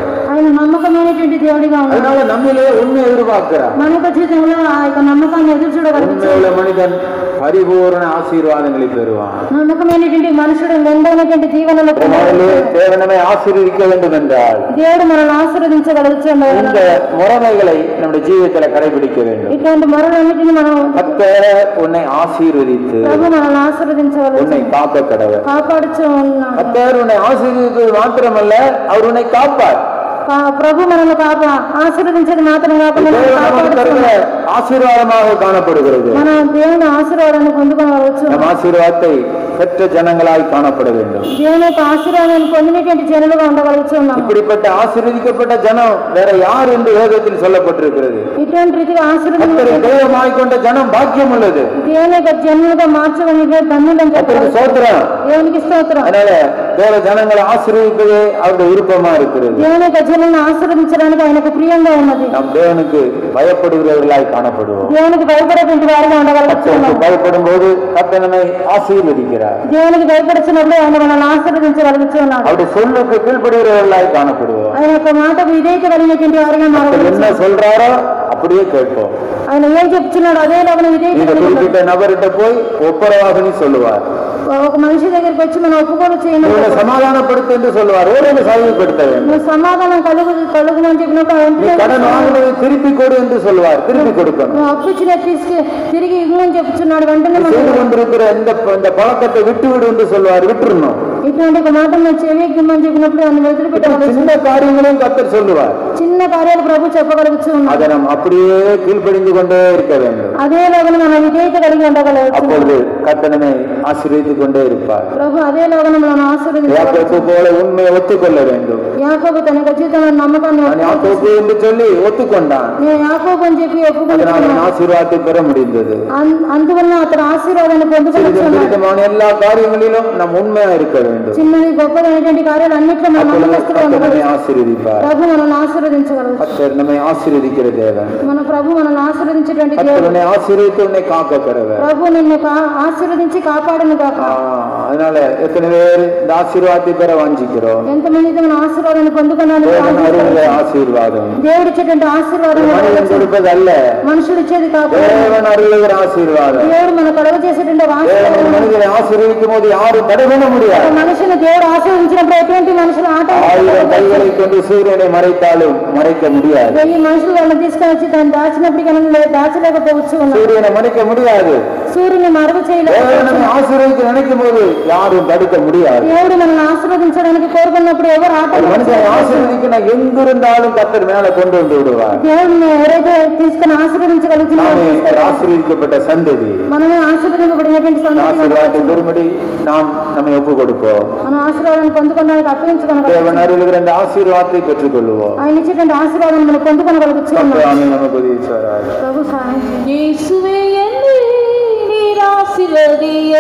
S5: నమ్మకమైనటువంటి దేవుడిగా ఉన్నాడు
S2: அதனால நம்மிலே உண்மை எதிர்பார்க்கிறார்
S5: మనకు జీవితంలో ఆ యొక్క నమ్మకాన్ని ఎదురు చూడగలుగుతాడు
S2: உண்மையுள்ள மனிதன் பரிபூரண ஆசீர்வாதங்களை பெறுவான்
S5: నమ్మకమైనటువంటి మనుషుడు మెండైనటువంటి దీవెనలు
S2: அதனாலே தேவனமே ஆசீர்வதிக்க வேண்டும் என்றால்
S5: దేవుడు మనల్ని ఆశీర్వదించగలుగుతున్నాడు
S2: இந்த முறைமைகளை நம்முடைய ஜீவிதத்துல கடைபிடிக்க வேண்டும்
S5: ఇట్లాంటి మరణాన్నిటిని మనం
S2: கத்தர் உன்னை ஆசீர்வதித்து
S5: ప్రభు మనల్ని ఆశీర్వదించగలుగుతాడు
S2: உன்னை காக்க கடவர்
S5: కాపాడుచు ఉన్నాడు
S2: கத்தர் உன்னை ஆசீர்வதித்தது மாத்திரமல்ல அவர் உன்னை காப்பார்
S5: కా- ప్రభు మనల్ని కాపా ఆశీర్వదించేది మాత్రం కాకుండా మనల్ని
S2: தேவன் நமக்கு
S5: కాపాడుచు
S2: தருகிற ஆசீர்வாதமாக காணப்படுகிறது
S5: మన దేవుని ఆశీర్వాదాన్ని పొందుకోవచ్చు
S2: நம் ஆசீர்வாதத்தை பெற்ற ஜனங்களாய் காணப்பட வேண்டும்
S5: దేవుని యొక్క ఆశీర్వాదాన్ని పొందినటువంటి జనులుగా ఉండగలుగుతున్నాం
S2: இப்படிப்பட்ட ஆசீர்வதிக்கப்பட்ட ஜனம் வேற யார் என்று வேதத்தில் சொல்லப்பட்டிருக்கிறது
S5: ఇటువంటి రీతిగా ఆశీర్వదించ
S2: கத்தரை தெய்வமாய் கொண்ட ஜனம் பாக்கியம் உள்ளது
S5: దేవుని యొక్క జన్మలుగా మార్చగలిగే ధన్యులని చెప్పారు
S2: கத்தருக்கு சோத்திரம்
S5: దేవునికి స్తోత్రం
S2: அதனால தேவ ஜனங்களை ஆசீர்வதிப்பதே அவருடைய விருப்பமா இருக்கிறது
S5: దేవుని యొక్క జనులను ఆశీర్వదించడానికి ఆయనకు ప్రియంగా ఉన్నది
S2: நாம் தேவனுக்கு பயப்படுகிறவர்களாய் காணப்படுவோம்
S5: దేవునికి భయపడేటువంటి వారిగా ఉండగలుగుతున్నాం
S2: கர்த்தருக்கு பயப்படும் போது கர்த்தர் நம்மை ஆசீர்வதிக்கிறார்
S5: దేవునికి భయపడుతున్నప్పుడు ఆయన మనల్ని ఆశీర్వదించగలుగుతున్నాడు
S2: அவருடைய சொல்லுக்கு கீழ்ப்படுகிறவர்களாய் காணப்படுவோம்
S5: ఆయన యొక్క మాటకు విధేయత కలిగినటువంటి వారిగా
S2: அவர்
S5: మారవచ్చు
S2: என்ன சொல்றாரோ அப்படியே கேட்போம்
S5: ఆయన ఏం చెప్తున్నాడు అదే లోపల విధేయత
S2: இந்த
S5: కలిగి
S2: குறிப்பிட்ட நபர்கிட்ட போய் ஒப்புரவாகனி சொல்லுவார்
S5: ఒక మనిషి దగ్గరికి వచ్చి మనం ఒప్పుకోలు చేయను
S2: இவனை சமாதானப்படுத்து என்று சொல்லுவார் ஒருவனை சமீபப்படுத்த வேண்டும்
S5: నువ్వు సమాధానం కలుగు కలుగుమని చెప్పినప్పుడు ఆయన
S2: நீ
S5: వెంటనే
S2: கடன் வாங்கினதை திருப்பி கொடு என்று சொல்லுவார் திருப்பி கொடுக்கணும்
S5: నువ్వు అప్పు ఇచ్చిన తీసుకు తిరిగి ఇవ్వమని చెప్తున్నాడు వెంటనే
S2: நீ
S5: మనం
S2: செய்து கொண்டிருக்கிற இந்த இந்த பழக்கத்தை விட்டு விடு என்று சொல்லுவார் விட்டுறணும்
S5: ఇటువంటి ఒక మాట నువ్వు చెవికిమ్మని చెప్పినప్పుడు ఆయన వదిలిపెట్టాలి
S2: சின்ன காரியங்களையும் கத்தர் சொல்லுவார்
S5: చిన్న కార్యాలు ప్రభు చెప్పగలుగుతూ ఉన్నాడు
S2: அதை நாம் அப்படியே கீழ்ப்படிந்து கொண்டே இருக்க வேண்டும்
S5: అదే లోగన మన విధేయత కలిగి ఉండగలవచ్చు
S2: அப்பொழுது கத்தனமை ஆசீர்வதித்துக் கொண்டே இருப்பார்
S5: ప్రభు అదే లోగన మనం ఆశీర్వదించగలవచ్చు
S2: யாக்கோப்பு போல உண்மையை ஒத்துக்கொள்ள வேண்டும்
S5: యాకోబు తన యొక్క జీవితంలో నమ్మకాన్ని
S2: நான் யாக்கோப்பு என்று சொல்லி ஒத்துக்கொண்டான்
S5: నేను యాకోబు అని చెప్పి
S2: அதனால்
S5: ఒప్పుకుంటున్నాను
S2: அவன் ஆசீர்வாதத்தை பெற முடிந்தது
S5: అన్- అందువల్ల అతను ఆశీర్వాదాన్ని
S2: சிறிதும்
S5: పొందుకుంటున్నాడు
S2: பெரிதுமான எல்லா காரியங்களிலும் நாம் உண்மையா இருக்க வேண்டும்
S5: చిన్నది గొప్పదైనటువంటి కార్యాలు అన్నిట్లో మనం
S2: அப்பொழுது
S5: నమ్మకస్తుగా
S2: கர்த்தர்
S5: ఉండగలదు
S2: நம்மை ஆசீர்வதிப்பார்
S5: ప్రభు మనల్ని ఆశీర్వదించగలదు
S2: கர்த்தர் நம்மை ஆசீர்வதிக்கிற தேவன்
S5: మన ప్రభు మనల్ని ఆశీర్వదించేటువంటి
S2: கர்த்தர்
S5: దేవుడు
S2: உன்னை ஆசீர்வதித்து உன்னை காக்க பெறவர்
S5: ప్రభు నిన్ను కా- ఆశీర్వదించి కాపాడును కాక
S2: அதனால எத்தனை பேர் இந்த ஆசீர்வாதத்தை பெற வாஞ்சிக்கிறோம்
S5: ఎంతమంది అయితే మన ఆశీర్వాదాన్ని పొందుకున్నాను
S2: தேவன் அருகிற ஆசீர்வாதம்
S5: దేవుడు ఇచ్చేటువంటి ఆశీర్వాదం
S2: மனிதன் கொடுப்பது அல்ல
S5: మనుషుడు ఇచ్చేది కాకుండా
S2: தேவன் அருகிற ஆசீர்வாதம்
S5: దేవుడు మన కలుగ చేసేటువంటి ఒక ఆశీర్వాదం
S2: தேவன் மனிதனை ஆசீர்வதிக்கும் போது யாரும் தடை பண்ண முடியாது
S5: ఒక మనిషిని దేవుడు ఆశీర్వదించినప్పుడు ఎటువంటి మనుషులు ఆట
S2: ஆயிரம் கைகளை கொண்டு சூரியனை மறைத்தாலும் மறைக்க முடியாது
S5: వెయ్యి మనుషులు వాళ్ళని తీసుకొని వచ్చి దాన్ని దాచినప్పటికీ మనం దాచలేకపోవచ్చు ఉన్నాం
S2: சூரியனை மறைக்க முடியாது
S5: సూర్యుని మరుగు చేయలేదు
S2: தேவன் நம்மை ஆசீர்வதிக்க நினைக்கும் போது யாரும் தடுக்க முடியாது
S5: దేవుడు మనల్ని ఆశీర్వదించడానికి కోరుకున్నప్పుడు ఎవరు ఆట
S2: ஒரு மனுஷனை ஆசீர்வதிக்கணும் எங்கிருந்தாலும் கத்தர் மேல கொண்டு வந்து விடுவார்
S5: దేవుడిని ఎవరైతే తీసుకుని ఆశీర్వదించగలుగుతున్నారో
S2: நாமே ஆசீர்வதிக்கப்பட்ட சந்ததி
S5: మనమే ఆశీర్వదించబడినటువంటి
S2: இந்த
S5: సందర్భం
S2: ஆசீர்வாதத்தை பெருமடி நாம் நம்மை ஒப்பு கொடுப்போம்
S5: మన ఆశీర్వాదాన్ని పొందుకోవడానికి అప్పగించుకోగలం
S2: தேவன் அருகிற இந்த ஆசீர்வாதத்தை பெற்றுக்கொள்வோம்
S5: ఆయన ఇచ్చేటువంటి ఆశీర్వాదం మనం పొందుకోగలుగుతూ ఉన్నాం
S2: ஆமே நமக்கு உதவி செய்வாராக.
S5: ప్రభు సహాయం చేయండి.
S3: இயேசுவே என்னை நீர் ஆசீர்வதிய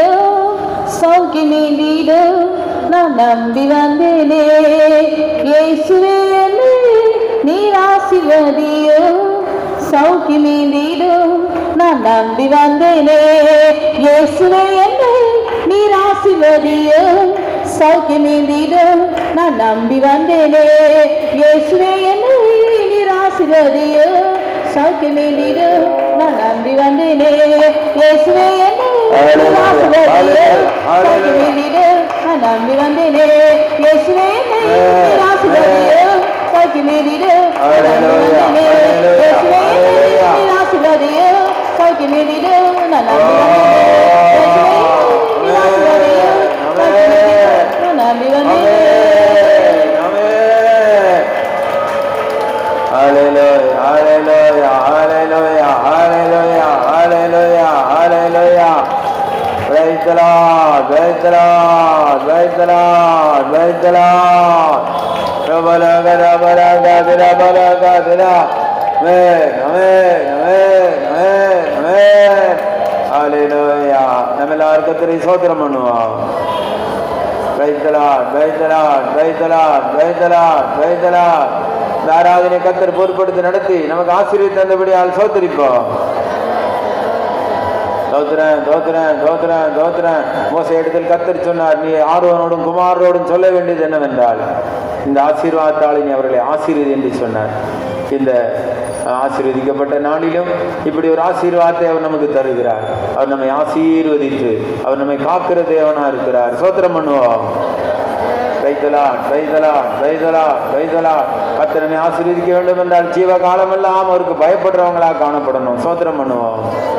S3: சௌக்கியமே நீடு நான் நம்பி வந்தேனே இயேசுவே என்னை நீர் ஆசீர்வதிய சௌக்கியமே நீடு நான் நம்பி வந்தேனே இயேசுவே என்னை நீர் ஆசீர்வதிய சௌக்கியமே நீடு நான் நம்பி வந்தேனே இயேசுவே என்னை நீர் ஆசீர்வதிய சௌக்கியமே நீடு நான் நம்பி வந்தேனே இயேசுவே என்னை நீர் ஆசீர்வதிய சௌக்கியமே நீடு நான் நம்பி வந்தேனே இயேசுவே என்னை நீர் ஆசீர்வதிய சௌக்கியமே நீடு நான் நம்பி வந்தேனே இயேசுவே என்னை நீர் ஆசீர்வதிய சௌக்கியமே நீடு நான் நம்பி வந்தேனே இயேசுவே நீர் ஆசீர்வதிய சௌக்கியமே நீடு நான் நம்பி வந்தேனே
S2: Hallelujah, hallelujah, hallelujah, hallelujah, hallelujah, hallelujah. Praise the Lord, praise the Lord, praise the Lord, praise the Lord. Rabalaga, rabalaga, rabalaga, rabalaga. Amen, amen, amen, amen, amen. Hallelujah. நம்ம எல்லாரும் கத்திரி சோத்திரம் பண்ணுவோம் Praise the Lord, praise the Lord, praise the Lord, praise the Lord, praise the Lord. இந்த ஆராதனை கத்தர் பொறுப்படுத்தி நடத்தி நமக்கு ஆசீர்வதி தந்தபடியால் சோத்தரிப்போம் தோத்துறேன் தோத்துறேன் தோத்துறேன் தோத்துறேன் மோச இடத்தில் கத்தர் சொன்னார் நீ ஆர்வனோடும் குமாரோடும் சொல்ல வேண்டியது என்னவென்றால் இந்த ஆசீர்வாதத்தால் நீ அவர்களை ஆசீர்வதி என்று சொன்னார் இந்த ஆசீர்வதிக்கப்பட்ட நாளிலும் இப்படி ஒரு ஆசீர்வாதத்தை அவர் நமக்கு தருகிறார் அவர் நம்மை ஆசீர்வதித்து அவர் நம்மை காக்கிற தேவனா இருக்கிறார் சோத்திரம் பண்ணுவோம் வைத்தலா வைத்தலா வைத்தலா வைத்தலா கத்திரனை ஆசீர்வதிக்க வேண்டும் என்றால் ஜீவ காலமெல்லாம் அவருக்கு பயப்படுறவங்களா காணப்படணும் சோத்திரம் பண்ணுவோம்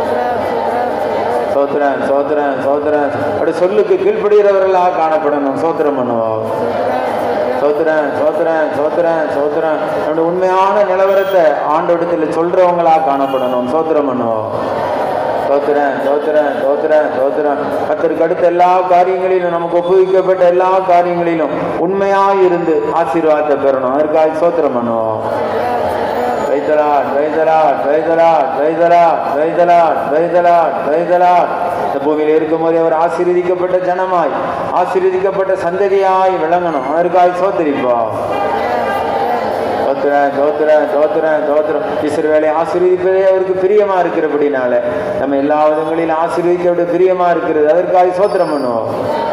S2: சோத்திரன் சோத்திரன் சோத்திரன் அப்படி சொல்லுக்கு கீழ்ப்படுகிறவர்களாக காணப்படணும் சோத்திரம் பண்ணுவோம் சோத்திரன் சோத்திரன் சோத்திரன் சோத்திரன் நம்முடைய உண்மையான நிலவரத்தை ஆண்டோடத்தில் சொல்றவங்களா காணப்படணும் சோத்திரம் பண்ணுவோம் சோத்திரன் சோத்திரன் சோத்திரன் சோத்திரன் கத்தருக்கு அடுத்த எல்லா காரியங்களிலும் நமக்கு ஒப்புவிக்கப்பட்ட எல்லா காரியங்களிலும் உண்மையாய் இருந்து ஆசீர்வாதத்தை பெறணும் அதற்காக சோத்திரம் பண்ணுவோம் வைத்தலாட் வைத்தலாட் வைத்தலாட் வைத்தலாட் வைத்தலாட் வைத்தலாட் வைத்தலாட் இந்த பூமியில் இருக்கும்போது அவர் ஆசீர்வதிக்கப்பட்ட ஜனமாய் ஆசீர்வதிக்கப்பட்ட சந்ததியாய் விளங்கணும் அதற்காக சோத்திரிப்போம் தோத்துறேன் தோத்துறேன் தோத்துறேன் தோத்துறோம் இஸ்ரவேலை ஆசீர்வதிப்பதே அவருக்கு பிரியமா இருக்கிறபடினால நம்ம எல்லா விதங்களிலும் ஆசீர்வதிக்க பிரியமா இருக்கிறது அதற்காக சோத்திரம் பண்ணுவோம்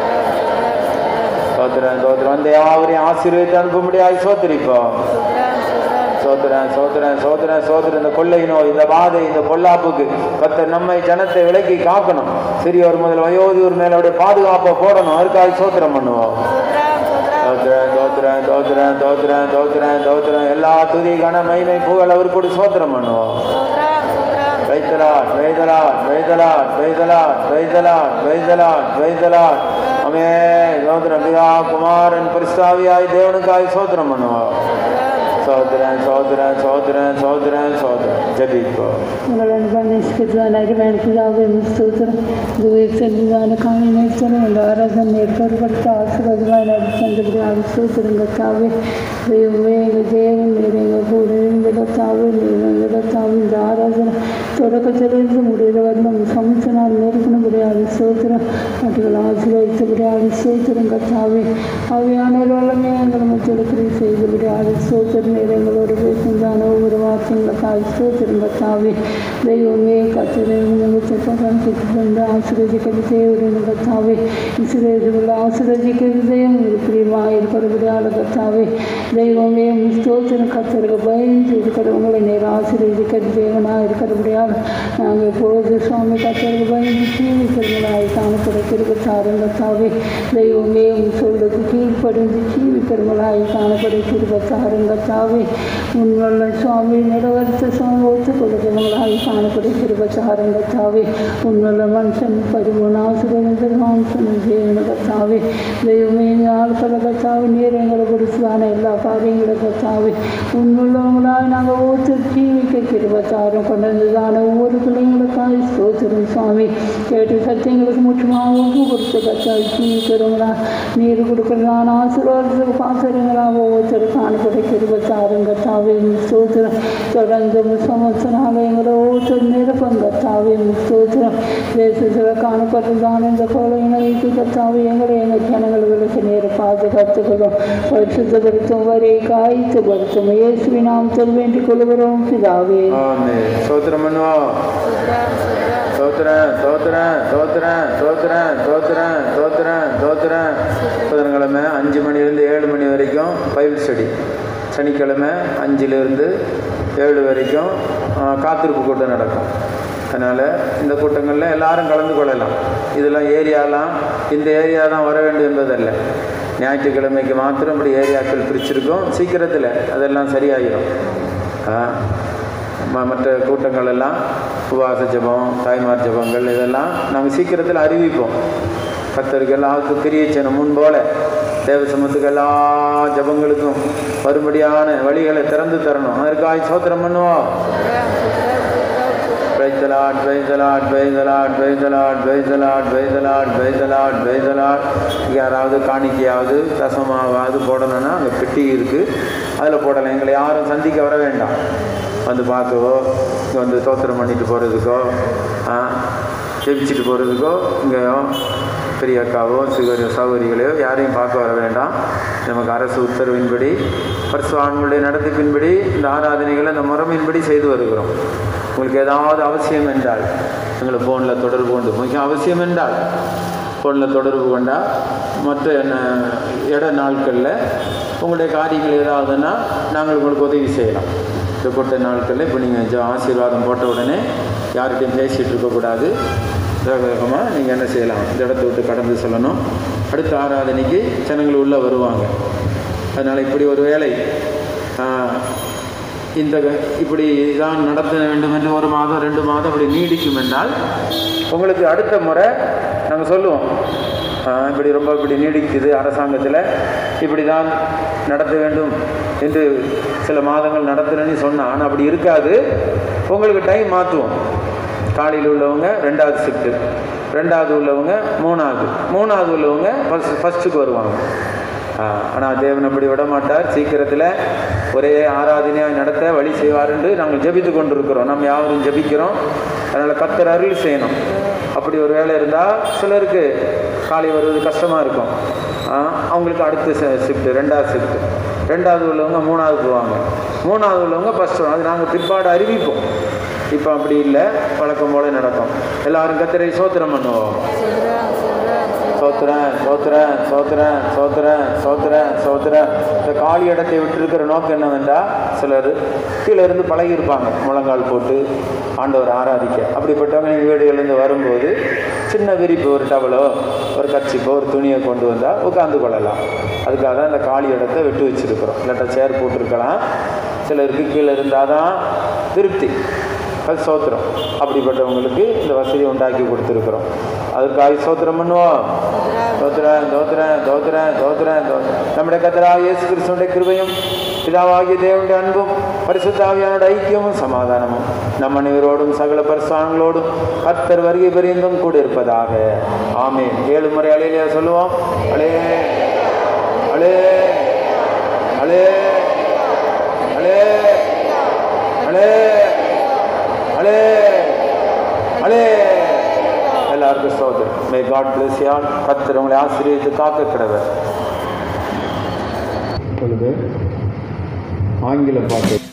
S2: சோத்திரன் சோத்திரம் அந்த யாவரையும் ஆசீர்வதித்து அனுப்பும்படியாய் சோத்திரிப்போம் சோத்திரன் சோத்திரன் சோத்திரன் சோத்திரன் இந்த கொள்ளை நோய் இந்த பாதை இந்த பொல்லாப்புக்கு கத்தர் நம்மை ஜனத்தை விலக்கி காக்கணும் சிறியோர் முதல் வயோதியோர் மேலோட பாதுகாப்பை போடணும் அதுக்காக சோத்திரம் பண்ணுவோம் தோத்திரன் தோத்திரன் தோத்திரன் தோத்திரன் தோத்திரன் தோத்திரன் எல்லா துதி கன மகிமை புகழ் அவர் கூட சோத்திரம் பண்ணுவோம் வைத்தலாட் வைத்தலாட் வைத்தலாட் வைத்தலாட் வைத்தலாட் வைத்தலாட் வைத்தலாட் அமே சோத்திரம் பிதா குமாரன் பரிஸ்தாவியாய் தேவனுக்காய் சோத்திரம் பண்ணுவோம் சோத்திரன் சோத்திரன் சோத்திரன் சோத்திரன் சோத்திரன் ஜபிப்போம்
S3: ഞങ്ങളുടെ അനുഭവനിഷ്ഠിച്ചവനായിട്ട് വേണിപ്പിതാവ് സ്തോത്രം ദുരിതം കാണിനേശ്വരം എൻ്റെ ആരാധന ഏർപ്പെടുത്ത ആശീർവാദമായി നടത്തേണ്ടത് ആവശ്യത്തിനും കത്താവ് ദൈവമേ വിജയം നീരങ്ങൾ കൂടുതലും കത്താവ് നീരങ്ങൾ കത്താവ് இந்த ஆராதனை தொடக்கத்திலிருந்து முடிகிற வரணும் சமைச்சனால் நேர்க்கணும்படி ஆவிசோத்திரம் மற்றவர்கள் ஆசீர்வதித்தபடி ஆவிசோத்திரம் கத்தாவே அவையானவர்களுமே எங்கள் மத்தியில் கிரியை செய்தபடி ஆவிசோத்திரம் நேரங்களோடு பேசுகின்றான ஒவ்வொரு வார்த்தைகளுக்கு ஆவிசோத்திரம் கத்தாவே தெய்வமே கத்திரை நிமித்தம் ஆசீர்வதிக்கிறது தேவரின் கத்தாவே இஸ்ரேலுள்ள ஆசீர்வதிக்கிறது தெய்வம் பிரியமாக இருக்கிறபடியால் கத்தாவே தெய்வமே ஸ்தோத்திரம் கத்தருக்கு பயந்து இருக்கிறவங்களை நேர் ஆசீர்வதிக்கிறது தேவனாக இருக்கிறபடியால் நாங்கள் இப்பொழுது சுவாமி கத்தருக்கு பயந்து ஜீவிக்கிறவங்களாய் காணப்படுகிறது தாருங்கத்தாவே தெய்வமே உன் சொல்லுக்கு கீழ்ப்படிந்து ஜீவிக்கிறவங்களாய் காணப்படுகிறது தாருங்கத்தாவே உன்னுள்ள சுவாமி நிலவரத்த சுவாமி ஒத்துக் கொடுக்கிறவங்களாய் காணப்படுகிறது தாருங்கத்தாவே உன்னுள்ள மனுஷன் பரிமூணு ஆசிரியர் மாம்சன் ஜீவனகத்தாவே தெய்வமே ஆட்களை கத்தாவே நீர் எங்களை கொடுத்தான எல்லா காரியங்களும் கத்தாவே உன்னுள்ளவங்களாய் நாங்கள் ஒத்து ஜீவிக்க கிருபத்தாரும் கொண்டு வந்ததான ஒவ்வொரு பிள்ளைங்களுக்காக ஸ்தோத்திரம் சுவாமி கேட்டு சத்தியங்களுக்கு முற்றுமாக ஒப்பு கொடுத்து கத்தா ஜீவிக்கிறவங்களா நீர் கொடுக்கிறதான ஆசீர்வாதத்துக்கு பாத்திரங்களாக ஒவ்வொருத்தரும் காணப்பட்ட கிருபத்தாரும் கத்தாவே ஸ்தோத்திரம் தொடர்ந்து சமஸ்தனாக எங்களை ஒவ்வொருத்தர் நிரப்பம் கத்தாவே ஸ்தோத்திரம் தேசத்தில் காணப்பட்டதான இந்த கொலையினை கத்தாவே எங்களை எங்கள் ஜனங்களுக்கு நேர பாதுகாத்துக்கிறோம் பரிசுத்தப்படுத்தும் வரை காய்த்துப்படுத்தும் இயேசுவின் நாமத்தில் வேண்டிக் கொள்கிறோம் பிதாவே
S2: ஆமென் சோத்திரம் பண்ணுவோம் சோத்திரன் சோத்திரன் சோத்திரன் சோத்திரன் சோத்திரன் சோத்திரன் சோத்திரன் புதன்கிழமை அஞ்சு மணிலேருந்து ஏழு மணி வரைக்கும் பைபிள் ஸ்டடி சனிக்கிழமை அஞ்சிலிருந்து ஏழு வரைக்கும் ஆ, காத்திருப்பு கூட்டம் நடக்கும் அதனால் இந்த கூட்டங்களில் எல்லாரும் கலந்து கொள்ளலாம் இதெல்லாம் ஏரியாலாம் இந்த ஏரியா தான் வர வேண்டும் என்பதல்ல ஞாயிற்றுக்கிழமைக்கு மாத்திரம் இப்படி ஏரியாக்கள் பிரிச்சிருக்கோம் சீக்கிரத்தில் அதெல்லாம் சரியாயிடும் ஆ ம- மற்ற கூட்டங்கள் எல்லாம் உபவாச ஜெபம் தாய்மார் ஜெபங்கள் இதெல்லாம் நாங்கள் சீக்கிரத்தில் அறிவிப்போம் கத்தருக்கு எல்லாத்துக்கும் பிரியச்சனம் முன்போல தேவ சமத்துக்கு எல்லா ஜெபங்களுக்கும் வரும்படியான வழிகளை திறந்து தரணும் அதற்காக சோத்திரம் பண்ணுவோம் வைத்தலாட் வைத்தலாட் வைத்தலாட் வைத்தலாட் வைத்தலாட் வைத்தலாட் வைத்தலாட் வைத்தலாட் யாராவது காணிக்கையாவது தசமாவது போடணும்னா அங்கே பெட்டி இருக்குது அதில் போடலாம் எங்களை யாரும் சந்திக்க வர வேண்டாம் வந்து பார்க்கவோ இங்கே வந்து தோத்திரம் பண்ணிட்டு போகிறதுக்கோ ஜெபிச்சுட்டு போகிறதுக்கோ இங்கேயோ பெரிய அக்காவோ சிகரி சகோதரிகளையோ யாரையும் பார்க்க வர வேண்டாம் நமக்கு அரசு உத்தரவின்படி பரிசுவான்களுடைய நடத்திப்பின்படி இந்த ஆராதனைகளை இந்த முறைமையின்படி செய்து வருகிறோம் உங்களுக்கு ஏதாவது அவசியம் என்றால் எங்களை ஃபோனில் தொடர்பு கொண்டு மிக அவசியம் என்றால் ஃபோனில் தொடர்பு கொண்டா மற்ற ந- இட நாட்களில் உங்களுடைய காரியங்கள் ஏதாவதுன்னா நாங்கள் உங்களுக்கு உதவி செய்யலாம் இந்த கொட்ட நாட்களில் இப்போ நீங்கள் ஆசீர்வாதம் போட்ட உடனே யார்கிட்டையும் பேசிகிட்டு இருக்கக்கூடாது வேக வேகமாக நீங்கள் என்ன செய்யலாம் இந்த இடத்த விட்டு கடந்து செல்லணும் அடுத்த ஆராதனைக்கு ஜனங்கள் உள்ளே வருவாங்க அதனால் இப்படி ஒரு வேலை ஆஹ், இந்த இப்படி தான் நடத்த வேண்டும் என்று ஒரு மாதம் ரெண்டு மாதம் இப்படி நீடிக்கும் என்றால் உங்களுக்கு அடுத்த முறை நாங்கள் சொல்லுவோம் ஆஹ், இப்படி ரொம்ப இப்படி நீடிக்குது அரசாங்கத்தில் இப்படி தான் நடத்த வேண்டும் என்று சில மாதங்கள் நடத்துகிறேன்னு சொன்னான் ஆனால் அப்படி இருக்காது உங்களுக்கு டைம் மாற்றுவோம் காலையில் உள்ளவங்க ரெண்டாவது ஷிஃப்ட்டு ரெண்டாவது உள்ளவங்க மூணாவது மூணாவது உள்ளவங்க ஃபஸ்ட் ஃபஸ்ட்டுக்கு வருவாங்க ஆனால் தேவன் அப்படி விட மாட்டார் சீக்கிரத்தில் ஒரே ஆராதனையாக நடத்த வழி செய்வார் என்று நாங்கள் ஜெபித்து கொண்டிருக்கிறோம் நம்ம யாரும் ஜெபிக்கிறோம் அதனால் கத்தர் அருள் செய்யணும் அப்படி ஒரு வேலை இருந்தால் சிலருக்கு காலை வருவது கஷ்டமாக இருக்கும் ஆ, அவங்களுக்கு அடுத்த ஷிஃப்ட்டு ரெண்டாவது ஷிஃப்ட்டு ரெண்டாவது உள்ளவங்க மூணாவது போவாங்க மூணாவது உள்ளவங்க ஃபஸ்ட்டு அது நாங்கள் பிற்பாடு அறிவிப்போம் இப்போ அப்படி இல்லை வழக்கம் போல நடக்கும் எல்லாரும் கத்திரை சோத்திரம் பண்ணுவோம் சோத்திரன் சோத்திரன் சோத்திரன் சோத்திரன் சோத்திரன் சோத்திரன் இந்த காலி இடத்தை விட்டுருக்கிற நோக்கம் என்னவென்றால் சிலர் கீழே இருந்து பழகியிருப்பாங்க முழங்கால் போட்டு ஆண்டவர் ஆராதிக்க அப்படிப்பட்டவங்க நீங்கள் வீடுகளிலிருந்து வரும்போது சின்ன விரிப்பு ஒரு டவலோ ஒரு கச்சிப்போ ஒரு துணியை கொண்டு வந்தால் உட்காந்து கொள்ளலாம் அதுக்காக தான் இந்த காலி இடத்தை விட்டு வச்சுருக்கிறோம் இல்லாட்டா சேர் போட்டிருக்கலாம் சிலருக்கு கீழே இருந்தால் தான் திருப்தி அது சோத்திரம் அப்படிப்பட்டவங்களுக்கு இந்த வசதியை உண்டாக்கி கொடுத்துருக்குறோம் அதுக்காக சோத்திரம் பண்ணுவோம் தோத்திரன் தோத்திரன் தோத்திரன் தோத்திரன் தோத்திரன் நம்முடைய கத்தரா இயேசு கிறிஸ்துடைய கிருபையும் பிதாவாகிய தேவனுடைய அன்பும் பரிசுத்தாவியானோட ஐக்கியமும் சமாதானமும் நம் அனைவரோடும் சகல பரிசாங்களோடும் கத்தர் வருகை பெரியந்தும் கூட இருப்பதாக ஆமென் ஏழு முறை அலையிலே சொல்லுவோம் அலே அலே அலே அலே அலே அலே அலே எல்லாருக்கும் சோதர் மே காட் பிளஸ் யான் கத்தர் உங்களை ஆசிரியத்து காக்க கிடவர் இப்பொழுது ஆங்கில பாட்டு